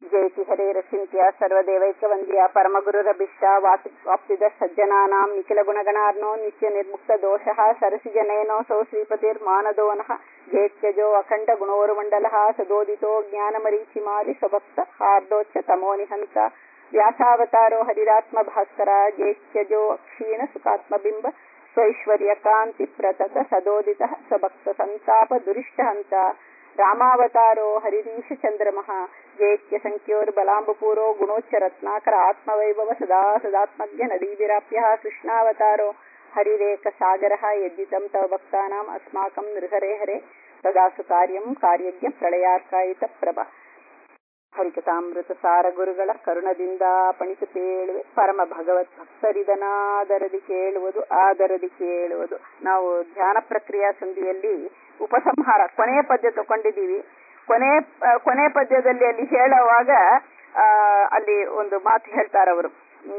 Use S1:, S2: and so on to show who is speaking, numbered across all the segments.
S1: ಜಯತಿ ಹರೇರಚಿಂತ್ಯ ಸರ್ವದೇವೈಕವಂದ್ಯ ಪರಮಗುರುರಭಿಷ್ಟ ವಾಸಿ ವಾಪ್ತಿದ ಸಜ್ಜನಾನಾಂ ನಿಖಿಲ ಗುಣಗಣಾರ್ನೋ ನಿತ್ಯ ನಿರ್ಮುಕ್ತ ದೋಷಃ ಸರಸಿಜನೇನೋऽಸೌ ಶ್ರೀಪತಿರ್ಮಾನದೋನಃ ಜೇತ್ಯಜೋ ಅಖಂಡ ಗುಣೋರ್ಮಂಡಲಃ ಸದೋದಿತೋ ಜ್ಞಾನಮರೀಚಿಮಾಲಿ ಸ್ವಭಕ್ತ ಹಾರ್ದೋಚ್ಚ ತಮೋ ನಿಹಂತ ವ್ಯಾಸಾವತಾರೋ ಹರಿರಾತ್ಮ ಭಾಸ್ಕರ ಜೇತ್ಯಜೋ ಕ್ಷೀಣ ಸುಖಾತ್ಮಬಿಂಬ ಸ್ವೈಶ್ವರ್ಯ ಕಾಂತಿ ಪ್ರತತ ಸದೋದಿತ ಸ್ವಭಕ್ತ ಸಂತಾಪ ದುರಿಷ್ಟ ಹಂತ ರಾಮಾವತಾರೋ ಹರಿರೀಶ ಚಂದ್ರಮಃ ಜೇತ್ಯ ಸಂಖ್ಯೋರ್ಬಲಾಂಬಪೂರೋ ಗುಣೋಚ್ಚ ರತ್ನಾಕರ ಆತ್ಮವೈಭವ ಸದಾ ಸದಾತ್ಮಜ್ಞ ನಡೀವಿರಾಪ್ಯ ಕೃಷ್ಣಾವತಾರೋ ಹರಿರೇಕ ಸಾಗರ ಯದ್ದಿತಂ ತವ ಭಕ್ತಾನಾಂ ಅಸ್ಮಾಕಂ ನೃಹರೆ ಹರೆ ತದಾಸು ಕಾರ್ಯಂ ಕಾರ್ಯಜ್ಞ ಪ್ರಳಯಾರ್ಕಾಯಿತ ಪ್ರಭ ಹರಿಕಥಾಮೃತ ಸಾರ ಗುರುಗಳ ಕರುಣದಿಂದ ಪಣಿತು ಕೇಳುವೆ ಪರಮ ಭಗವತ್ ಭಕ್ತರಿದನಾದರದಿ ಕೇಳುವುದು ಆದರದಿ ಕೇಳುವುದು ನಾವು ಧ್ಯಾನ ಪ್ರಕ್ರಿಯಾ ಸಂಧಿಯಲ್ಲಿ ಉಪಸಂಹಾರ ಕೊನೆಯ ಪದ್ಯ ತಗೊಂಡಿದ್ದೀವಿ ಕೊನೆ ಕೊನೆ ಪದ್ಯದಲ್ಲಿ ಅಲ್ಲಿ ಹೇಳುವಾಗ ಅಲ್ಲಿ ಒಂದು ಮಾತು ಹೇಳ್ತಾರೆ ಅವರು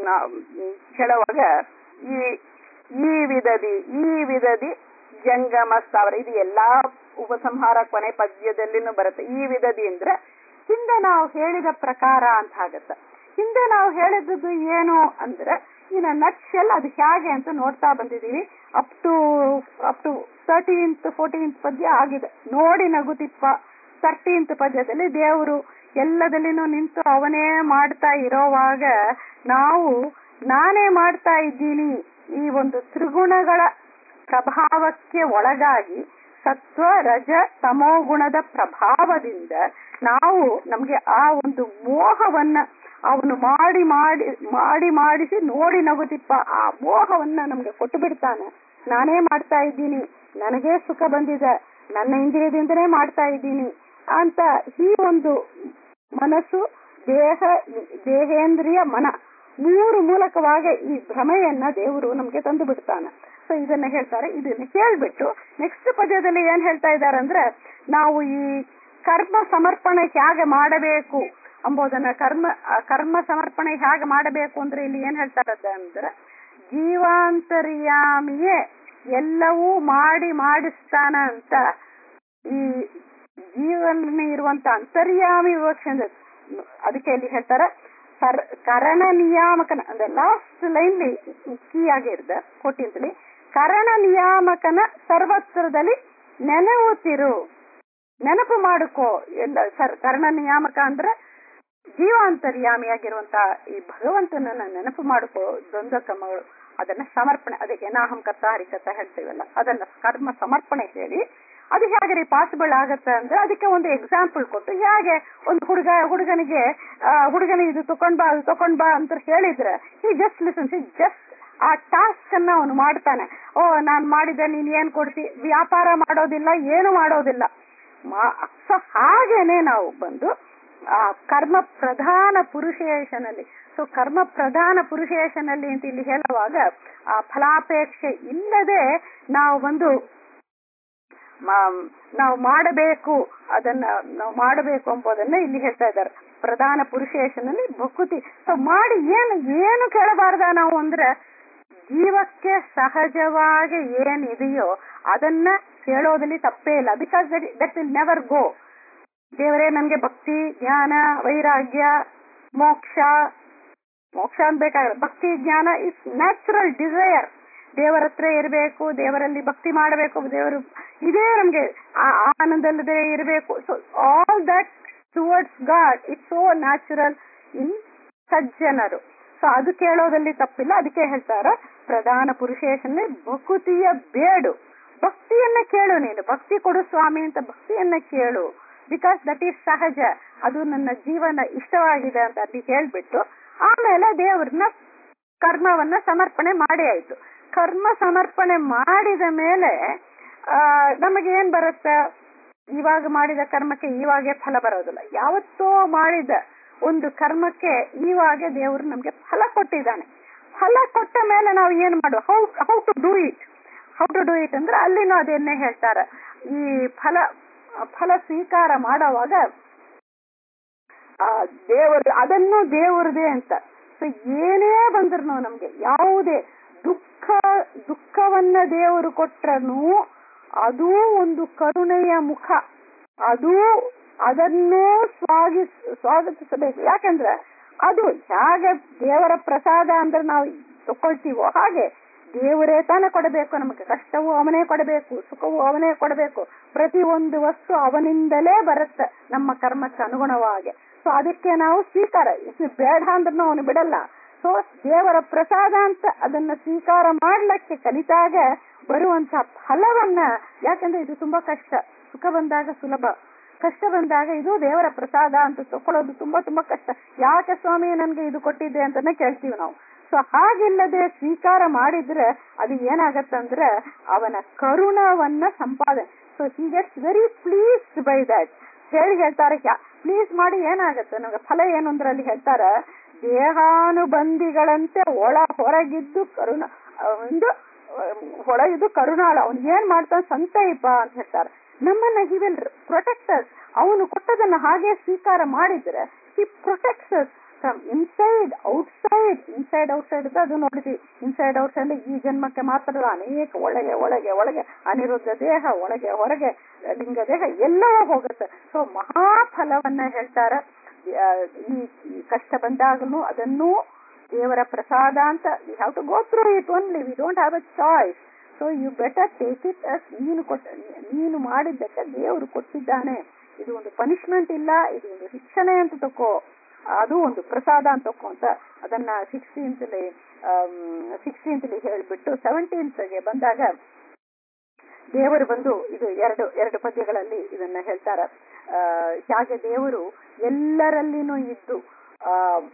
S1: ಹೇಳುವಾಗ ಈ ಈ ವಿಧದಿ ಈ ವಿಧದಿ ಜಂಗಮ ಸ್ಥಾವರ ಇದು ಎಲ್ಲಾ ಉಪಸಂಹಾರ ಕೊನೆ ಪದ್ಯದಲ್ಲಿನೂ ಬರುತ್ತೆ ಈ ವಿಧದಿ ಅಂದ್ರೆ ಹಿಂದೆ ನಾವು ಹೇಳಿದ ಪ್ರಕಾರ ಅಂತ ಆಗತ್ತ ಹಿಂದೆ ನಾವು ಹೇಳಿದ್ದು ಏನು ಅಂದ್ರೆ ಇನ್ನ ನಕ್ಷಲ್ ಅದು ಹೇಗೆ ಅಂತ ನೋಡ್ತಾ ಬಂದಿದೀವಿ up to up to thirteenth fourteenth ಪದ್ಯ ಆಗಿದೆ ನೋಡಿ ನಗುತಿಪ್ಪ ತರ್ಟೀನ್ತ್ ಪದ್ಯದಲ್ಲಿ ದೇವರು ಎಲ್ಲದಲ್ಲಿನೂ ನಿಂತು ಅವನೇ ಮಾಡ್ತಾ ಇರೋವಾಗ ನಾವು ನಾನೇ ಮಾಡ್ತಾ ಇದ್ದೀನಿ ಈ ಒಂದು ತ್ರಿಗುಣಗಳ ಪ್ರಭಾವಕ್ಕೆ ಒಳಗಾಗಿ ಸತ್ವ ರಜ ತಮೋ ಗುಣದ ಪ್ರಭಾವದಿಂದ ನಾವು ನಮ್ಗೆ ಆ ಒಂದು ಮೋಹವನ್ನ ಅವನು ಮಾಡಿ ಮಾಡಿ ಮಾಡಿ ಮಾಡಿಸಿ ನೋಡಿ ನಗುತ್ತಿಪ್ಪ ಆ ಮೋಹವನ್ನ ನಮ್ಗೆ ಕೊಟ್ಟು ಬಿಡ್ತಾನೆ ನಾನೇ ಮಾಡ್ತಾ ಇದ್ದೀನಿ ನನಗೆ ಸುಖ ಬಂದಿದೆ ನನ್ನ ಇಂದ್ರಿಯದಿಂದನೇ ಮಾಡ್ತಾ ಇದ್ದೀನಿ ಅಂತ ಈ ಒಂದು ಮನಸ್ಸು ದೇಹ ದೇಹೇಂದ್ರಿಯ ಮನ ಮೂರು ಮೂಲಕವಾಗಿ ಈ ಭ್ರಮೆಯನ್ನ ದೇವರು ನಮ್ಗೆ ತಂದು ಬಿಡ್ತಾನೆ ಸೊ ಇದನ್ನ ಹೇಳ್ತಾರೆ ಇದನ್ನ ಹೇಳ್ಬಿಟ್ಟು ನೆಕ್ಸ್ಟ್ ಪದ್ಯದಲ್ಲಿ ಏನ್ ಹೇಳ್ತಾ ಇದ್ದಾರೆ ಅಂದ್ರೆ ನಾವು ಈ ಕರ್ಮ ಸಮರ್ಪಣೆ ಹೇಗೆ ಮಾಡಬೇಕು ಅಂಬೋದನ್ನ ಕರ್ಮ ಕರ್ಮ ಸಮರ್ಪಣೆ ಹೇಗೆ ಮಾಡಬೇಕು ಅಂದ್ರೆ ಇಲ್ಲಿ ಏನ್ ಹೇಳ್ತಾರೆ ಅಂದ್ರೆ ಜೀವಾಂತರ್ಯಾಮಿಯೇ ಎಲ್ಲವೂ ಮಾಡಿ ಮಾಡಿಸ್ತಾನ ಅಂತ ಈ ಜೀವನ ಇರುವಂತ ಅಂತರ್ಯಾಮಿ ವಿವಕ್ಷೆ ಅದಕ್ಕೆ ಇಲ್ಲಿ ಹೇಳ್ತಾರ ಕರ್ ಕರಣ ನಿಯಾಮಕನ ಅಂದ್ರೆ ಲಾಸ್ಟ್ ಲೈನ್ಲಿ ಕೀ ಆಗಿರ್ದ ಕೊಟ್ಟಿಂತಲಿ ಕರಣ ನಿಯಾಮಕನ ಸರ್ವತ್ರದಲ್ಲಿ ನೆನವುತ್ತಿರು ನೆನಪು ಮಾಡಿಕೋ ಎಲ್ಲ ಸರ್ ಕರ್ಣ ನಿಯಾಮಕ ಅಂದ್ರೆ ಜೀವಾಂತರ್ಯಾಮಿಯಾಗಿರುವಂತ ಈ ಭಗವಂತನನ್ನ ನೆನಪು ಮಾಡಿಕೋ ದ್ವಂದ್ವ ಕರ್ಮಗಳು ಅದನ್ನ ಸಮರ್ಪಣೆ ಅದಕ್ಕೆ ನಾಹಂ ಕರ್ತ ಹರಿಕತ ಹೇಳ್ತೀವಲ್ಲ ಅದನ್ನ ಕರ್ಮ ಸಮರ್ಪಣೆ ಹೇಳಿ ಅದು ಹೇಗೆ ರೀ ಪಾಸಿಬಲ್ ಆಗತ್ತೆ ಅಂದ್ರೆ ಅದಕ್ಕೆ ಒಂದು ಎಕ್ಸಾಂಪಲ್ ಕೊಟ್ಟು ಹೇಗೆ ಒಂದು ಹುಡುಗ ಹುಡುಗನಿಗೆ ಹುಡುಗನ ಇದು ತಕೊಂಡ್ ಬಾ ಅದು ತಕೊಂಡ್ ಬಾ ಅಂತ ಹೇಳಿದ್ರೆ ಈ ಜಸ್ಟ್ ಲಿಸನ್ಸ್ ಜಸ್ಟ್ ಆ ಟಾಸ್ಕ್ ಅನ್ನ ಅವನು ಮಾಡ್ತಾನೆ ಓ ನಾನ್ ಮಾಡಿದೆ ನೀನ್ ಏನ್ ಕೊಡ್ತಿ ವ್ಯಾಪಾರ ಮಾಡೋದಿಲ್ಲ ಏನು ಮಾಡೋದಿಲ್ಲ ಸೊ ಹಾಗೇನೆ ನಾವು ಬಂದು ಆ ಕರ್ಮ ಪ್ರಧಾನ ಪುರುಷೇಶನಲ್ಲಿ ಸೊ ಕರ್ಮ ಪ್ರಧಾನ ಪುರುಷೇಶನಲ್ಲಿ ಅಂತ ಇಲ್ಲಿ ಹೇಳುವಾಗ ಆ ಫಲಾಪೇಕ್ಷೆ ಇಲ್ಲದೆ ನಾವು ಒಂದು ನಾವು ಮಾಡಬೇಕು ಅದನ್ನ ನಾವು ಮಾಡಬೇಕು ಎಂಬುದನ್ನ ಇಲ್ಲಿ ಹೇಳ್ತಾ ಇದ್ದಾರೆ ಪ್ರಧಾನ ಪುರುಷೇಶನಲ್ಲಿ ಭಕುತಿ ಸೊ ಮಾಡಿ ಏನು ಏನು ಕೇಳಬಾರ್ದ ನಾವು ಅಂದ್ರೆ ಜೀವಕ್ಕೆ ಸಹಜವಾಗಿ ಏನಿದೆಯೋ ಅದನ್ನ ಕೇಳೋದಲ್ಲಿ ತಪ್ಪೇ ಇಲ್ಲ because that will never go ದೇವರೇ ನನ್ಗೆ ಭಕ್ತಿ ಜ್ಞಾನ ವೈರಾಗ್ಯ ಮೋಕ್ಷ ಮೋಕ್ಷ ಅನ್ಬೇಕಾಗ ಭಕ್ತಿ ಜ್ಞಾನ ಇಸ್ ನ್ಯಾಚುರಲ್ ಡಿಸೈರ್ ದೇವರ ಹತ್ರ ಇರಬೇಕು ದೇವರಲ್ಲಿ ಭಕ್ತಿ ಮಾಡಬೇಕು ದೇವರು ಇದೇ ನಮ್ಗೆ ಆನಂದಲ್ಲದೆ ಇರಬೇಕು so all that towards God it's so natural in ಸಜ್ಜನರು ಸೊ ಅದು ಕೇಳೋದಲ್ಲಿ ತಪ್ಪಿಲ್ಲ ಅದಕ್ಕೆ ಹೇಳ್ತಾರ ಪ್ರಧಾನ ಪುರುಷೇಶನ್ನೇ ಭಕುತಿಯ ಬೇಡು ಭಕ್ತಿಯನ್ನ ಕೇಳು ನೀನು ಭಕ್ತಿ ಕೊಡು ಸ್ವಾಮಿ ಅಂತ ಭಕ್ತಿಯನ್ನ ಕೇಳು ಬಿಕಾಸ್ ದಟ್ ಈಸ್ ಸಹಜ ಅದು ನನ್ನ ಜೀವನ ಇಷ್ಟವಾಗಿದೆ ಅಂತ ಅಲ್ಲಿ ಹೇಳ್ಬಿಟ್ಟು ಆಮೇಲೆ ದೇವ್ರನ್ನ ಕರ್ಮವನ್ನ ಸಮರ್ಪಣೆ ಮಾಡಿ ಆಯ್ತು ಕರ್ಮ ಸಮರ್ಪಣೆ ಮಾಡಿದ ಮೇಲೆ ಆ ನಮಗೆ ಏನ್ ಬರುತ್ತೆ ಇವಾಗ ಮಾಡಿದ ಕರ್ಮಕ್ಕೆ ಇವಾಗೆ ಫಲ ಬರೋದಿಲ್ಲ ಯಾವತ್ತೋ ಮಾಡಿದ ಒಂದು ಕರ್ಮಕ್ಕೆ ಇವಾಗ ದೇವರು ನಮ್ಗೆ ಫಲ ಕೊಟ್ಟಿದ್ದಾನೆ ಫಲ ಕೊಟ್ಟ ಮೇಲೆ ನಾವು ಏನ್ ಮಾಡುವ how how to do it how to do it ಅಂದ್ರೆ ಅಲ್ಲಿನೂ ಅದನ್ನೇ ಹೇಳ್ತಾರೆ ಈ ಫಲ ಫಲ ಸ್ವೀಕಾರ ಮಾಡುವಾಗ ಆ ದೇವರು ಅದನ್ನು ದೇವರದೇ ಅಂತ ಸೊ ಏನೇ ಬಂದ್ರು ನಮ್ಗೆ ಯಾವುದೇ ದುಃಖ ದುಃಖವನ್ನ ದೇವರು ಕೊಟ್ರನು ಅದೂ ಒಂದು ಕರುಣೆಯ ಮುಖ ಅದೂ ಅದನ್ನೂ ಸ್ವಾಗಿ ಸ್ವಾಗತಿಸಬೇಕು ಯಾಕಂದ್ರೆ ಅದು ಹೇಗೆ ದೇವರ ಪ್ರಸಾದ ಅಂದ್ರೆ ನಾವು ತಕೊಳ್ತೀವೋ ಹಾಗೆ ದೇವರೇ ತಾನೇ ಕೊಡಬೇಕು ನಮಗೆ ಕಷ್ಟವೂ ಅವನೇ ಕೊಡಬೇಕು ಸುಖವೂ ಅವನೇ ಕೊಡಬೇಕು ಪ್ರತಿ ಒಂದು ವಸ್ತು ಅವನಿಂದಲೇ ಬರುತ್ತೆ ನಮ್ಮ ಕರ್ಮಕ್ಕೆ ಅನುಗುಣವಾಗಿ ಸೊ ಅದಕ್ಕೆ ನಾವು ಸ್ವೀಕಾರ ಇದು ಬೇಡ ಅಂದ್ರೂ ಅವನು ಬಿಡಲ್ಲ ಸೊ ದೇವರ ಪ್ರಸಾದ ಅಂತ ಅದನ್ನ ಸ್ವೀಕಾರ ಮಾಡ್ಲಿಕ್ಕೆ ಕಲಿತಾಗ ಬರುವಂತ ಫಲವನ್ನ ಯಾಕಂದ್ರೆ ಇದು ತುಂಬಾ ಕಷ್ಟ ಸುಖ ಬಂದಾಗ ಸುಲಭ ಕಷ್ಟ ಬಂದಾಗ ಇದು ದೇವರ ಪ್ರಸಾದ ಅಂತ ತಕೊಳ್ಳೋದು ತುಂಬಾ ತುಂಬಾ ಕಷ್ಟ ಯಾಕೆ ಸ್ವಾಮಿ ನನ್ಗೆ ಇದು ಕೊಟ್ಟಿದ್ದೆ ಅಂತಾನೆ ಕೇಳ್ತೀವಿ ನಾವು ಸೊ ಹಾಗಿಲ್ಲದೆ ಸ್ವೀಕಾರ ಮಾಡಿದ್ರೆ ಅದು ಏನಾಗತ್ತಂದ್ರೆ ಅವನ ಕರುಣವನ್ನ ಸಂಪಾದನೆ so he gets very pleased by that ಹೇಳಿ ಹೇಳ್ತಾರೆ ಪ್ಲೀಸ್ ಮಾಡಿ ಏನಾಗತ್ತೆ ನಮ್ಗೆ ಫಲ ಏನು ಅಂದ್ರೆ ಅಲ್ಲಿ ಹೇಳ್ತಾರೆ ದೇಹಾನುಬಂಧಿಗಳಂತೆ ಒಳ ಹೊರಗಿದ್ದು ಕರುಣ ಒಂದು ಹೊಳಗಿದ್ದು ಕರುಣಾಳ ಅವನ್ ಏನ್ ಮಾಡ್ತಾನೆ ಸಂತೈಪ ಅಂತ ಹೇಳ್ತಾರೆ ನಮ್ಮನ್ನ ಹಿ ವಿಲ್ ಪ್ರೊಟೆಕ್ಟರ್ ಅವನು ಕೊಟ್ಟದನ್ನ ಹಾಗೆ ಸ್ವೀಕಾರ ಮಾಡಿದ್ರೆ he protectors from inside outside inside outside ಅದು ನೋಡಿದ್ವಿ ಇನ್ಸೈಡ್ ಔಟ್ಸೈಡ್ ಈ ಜನ್ಮಕ್ಕೆ ಮಾತ್ರ ಅನೇಕ ಒಳಗೆ ಒಳಗೆ ಒಳಗೆ ಅನಿರುದ್ಧ ದೇಹ ಒಳಗೆ ಹೊರಗೆ ಲಿಂಗ ದೇಹ ಎಲ್ಲವೂ ಹೋಗುತ್ತೆ ಸೊ ಮಹಾಫಲವನ್ನ ಹೇಳ್ತಾರ ಈ ಕಷ್ಟ ಬಂದಾಗಲೂ ಅದನ್ನೂ ದೇವರ ಪ್ರಸಾದ ಅಂತ we have to go through it only we don't have a choice so you better take it as ನೀನು ಕೊಟ್ಟ ನೀನು ಮಾಡಿದ್ದಕ್ಕೆ ದೇವರು ಕೊಟ್ಟಿದ್ದಾನೆ ಇದು ಒಂದು ಪನಿಷ್ಮೆಂಟ್ ಇಲ್ಲ ಇದು ಒಂದು ಶಿಕ್ಷಣೆ ಅಂತ ತಕೋ ಅದು ಒಂದು ಪ್ರಸಾದ ಅಂತ ತಕೋ ಅಂತ ಅದನ್ನ ಸಿಕ್ಸ್ಟೀನ್ತ್ಲಿ ಸಿಕ್ಸ್ಟೀನ್ತ್ಲಿ ಹೇಳ್ಬಿಟ್ಟು ಸೆವೆಂಟೀನ್ತ್ಗೆ ಬಂದಾಗ ದೇವರು ಬಂದು ಇದು ಎರಡು ಎರಡು ಪದ್ಯಗಳಲ್ಲಿ ಇದನ್ನ ಹೇಳ್ತಾರ ಹೇಗೆ ದೇವರು ಎಲ್ಲರಲ್ಲಿನೂ ಇದ್ದು ಆ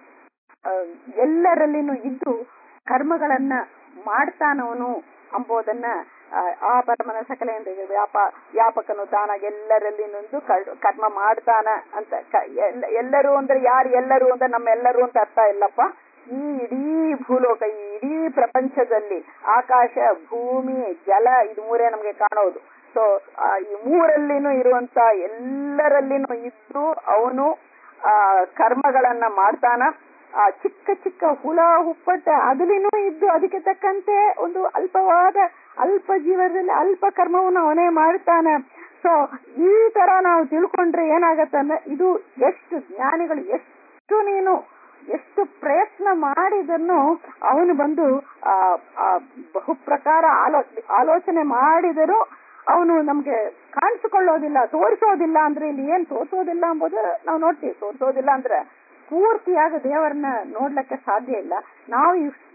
S1: ಎಲ್ಲರಲ್ಲಿನೂ ಇದ್ದು ಕರ್ಮಗಳನ್ನ ಮಾಡ್ತಾನವನು ಅಂಬೋದನ್ನ ಆ ಪರಮನ ಸಕಲೆಯಿಂದ ವ್ಯಾಪ ವ್ಯಾಪಕನು ತಾನಾಗಿ ಎಲ್ಲರಲ್ಲಿ ನಿಂದು ಕರ್ಮ ಮಾಡ್ತಾನ ಅಂತ ಎಲ್ಲರೂ ಅಂದ್ರೆ ಯಾರು ಎಲ್ಲರೂ ಅಂದ್ರೆ ನಮ್ಮೆಲ್ಲರೂ ಅಂತ ಅರ್ಥ ಇಲ್ಲಪ್ಪ ಈ ಇಡೀ ಭೂಲೋಕ ಈ ಇಡೀ ಪ್ರಪಂಚದಲ್ಲಿ ಆಕಾಶ ಭೂಮಿ ಜಲ ಇದು ಮೂರೇ ನಮ್ಗೆ ಕಾಣೋದು ಸೊ ಈ ಮೂರಲ್ಲಿನೂ ಇರುವಂತ ಎಲ್ಲರಲ್ಲಿನೂ ಇದ್ದು ಅವನು ಆ ಕರ್ಮಗಳನ್ನ ಮಾಡ್ತಾನ ಆ ಚಿಕ್ಕ ಚಿಕ್ಕ ಹುಳ ಹುಪ್ಪಟ್ಟ ಅದಲಿನೂ ಇದ್ದು ಅದಕ್ಕೆ ತಕ್ಕಂತೆ ಒಂದು ಅಲ್ಪವಾದ ಅಲ್ಪ ಜೀವನದಲ್ಲಿ ಅಲ್ಪ ಕರ್ಮವನ್ನು ಅವನೇ ಮಾಡ್ತಾನೆ ಸೊ ಈ ತರ ನಾವು ತಿಳ್ಕೊಂಡ್ರೆ ಏನಾಗತ್ತಂದ್ರೆ ಇದು ಎಷ್ಟು ಜ್ಞಾನಿಗಳು ಎಷ್ಟು ನೀನು ಎಷ್ಟು ಪ್ರಯತ್ನ ಮಾಡಿದನ್ನು ಅವನು ಬಂದು ಆ ಬಹುಪ್ರಕಾರ ಆಲೋ ಆಲೋಚನೆ ಮಾಡಿದರೂ ಅವನು ನಮ್ಗೆ ಕಾಣಿಸಿಕೊಳ್ಳೋದಿಲ್ಲ ತೋರಿಸೋದಿಲ್ಲ ಅಂದ್ರೆ ಇಲ್ಲಿ ಏನ್ ತೋರಿಸೋದಿಲ್ಲ ಎಂಬುದು ನಾವು ನೋಡ್ತೀವಿ ತೋರಿಸೋದಿಲ್ಲ ಅಂದ್ರೆ ಪೂರ್ತಿಯಾಗಿ ದೇವರನ್ನ ನೋಡ್ಲಿಕ್ಕೆ ಸಾಧ್ಯ ಇಲ್ಲ ನಾವು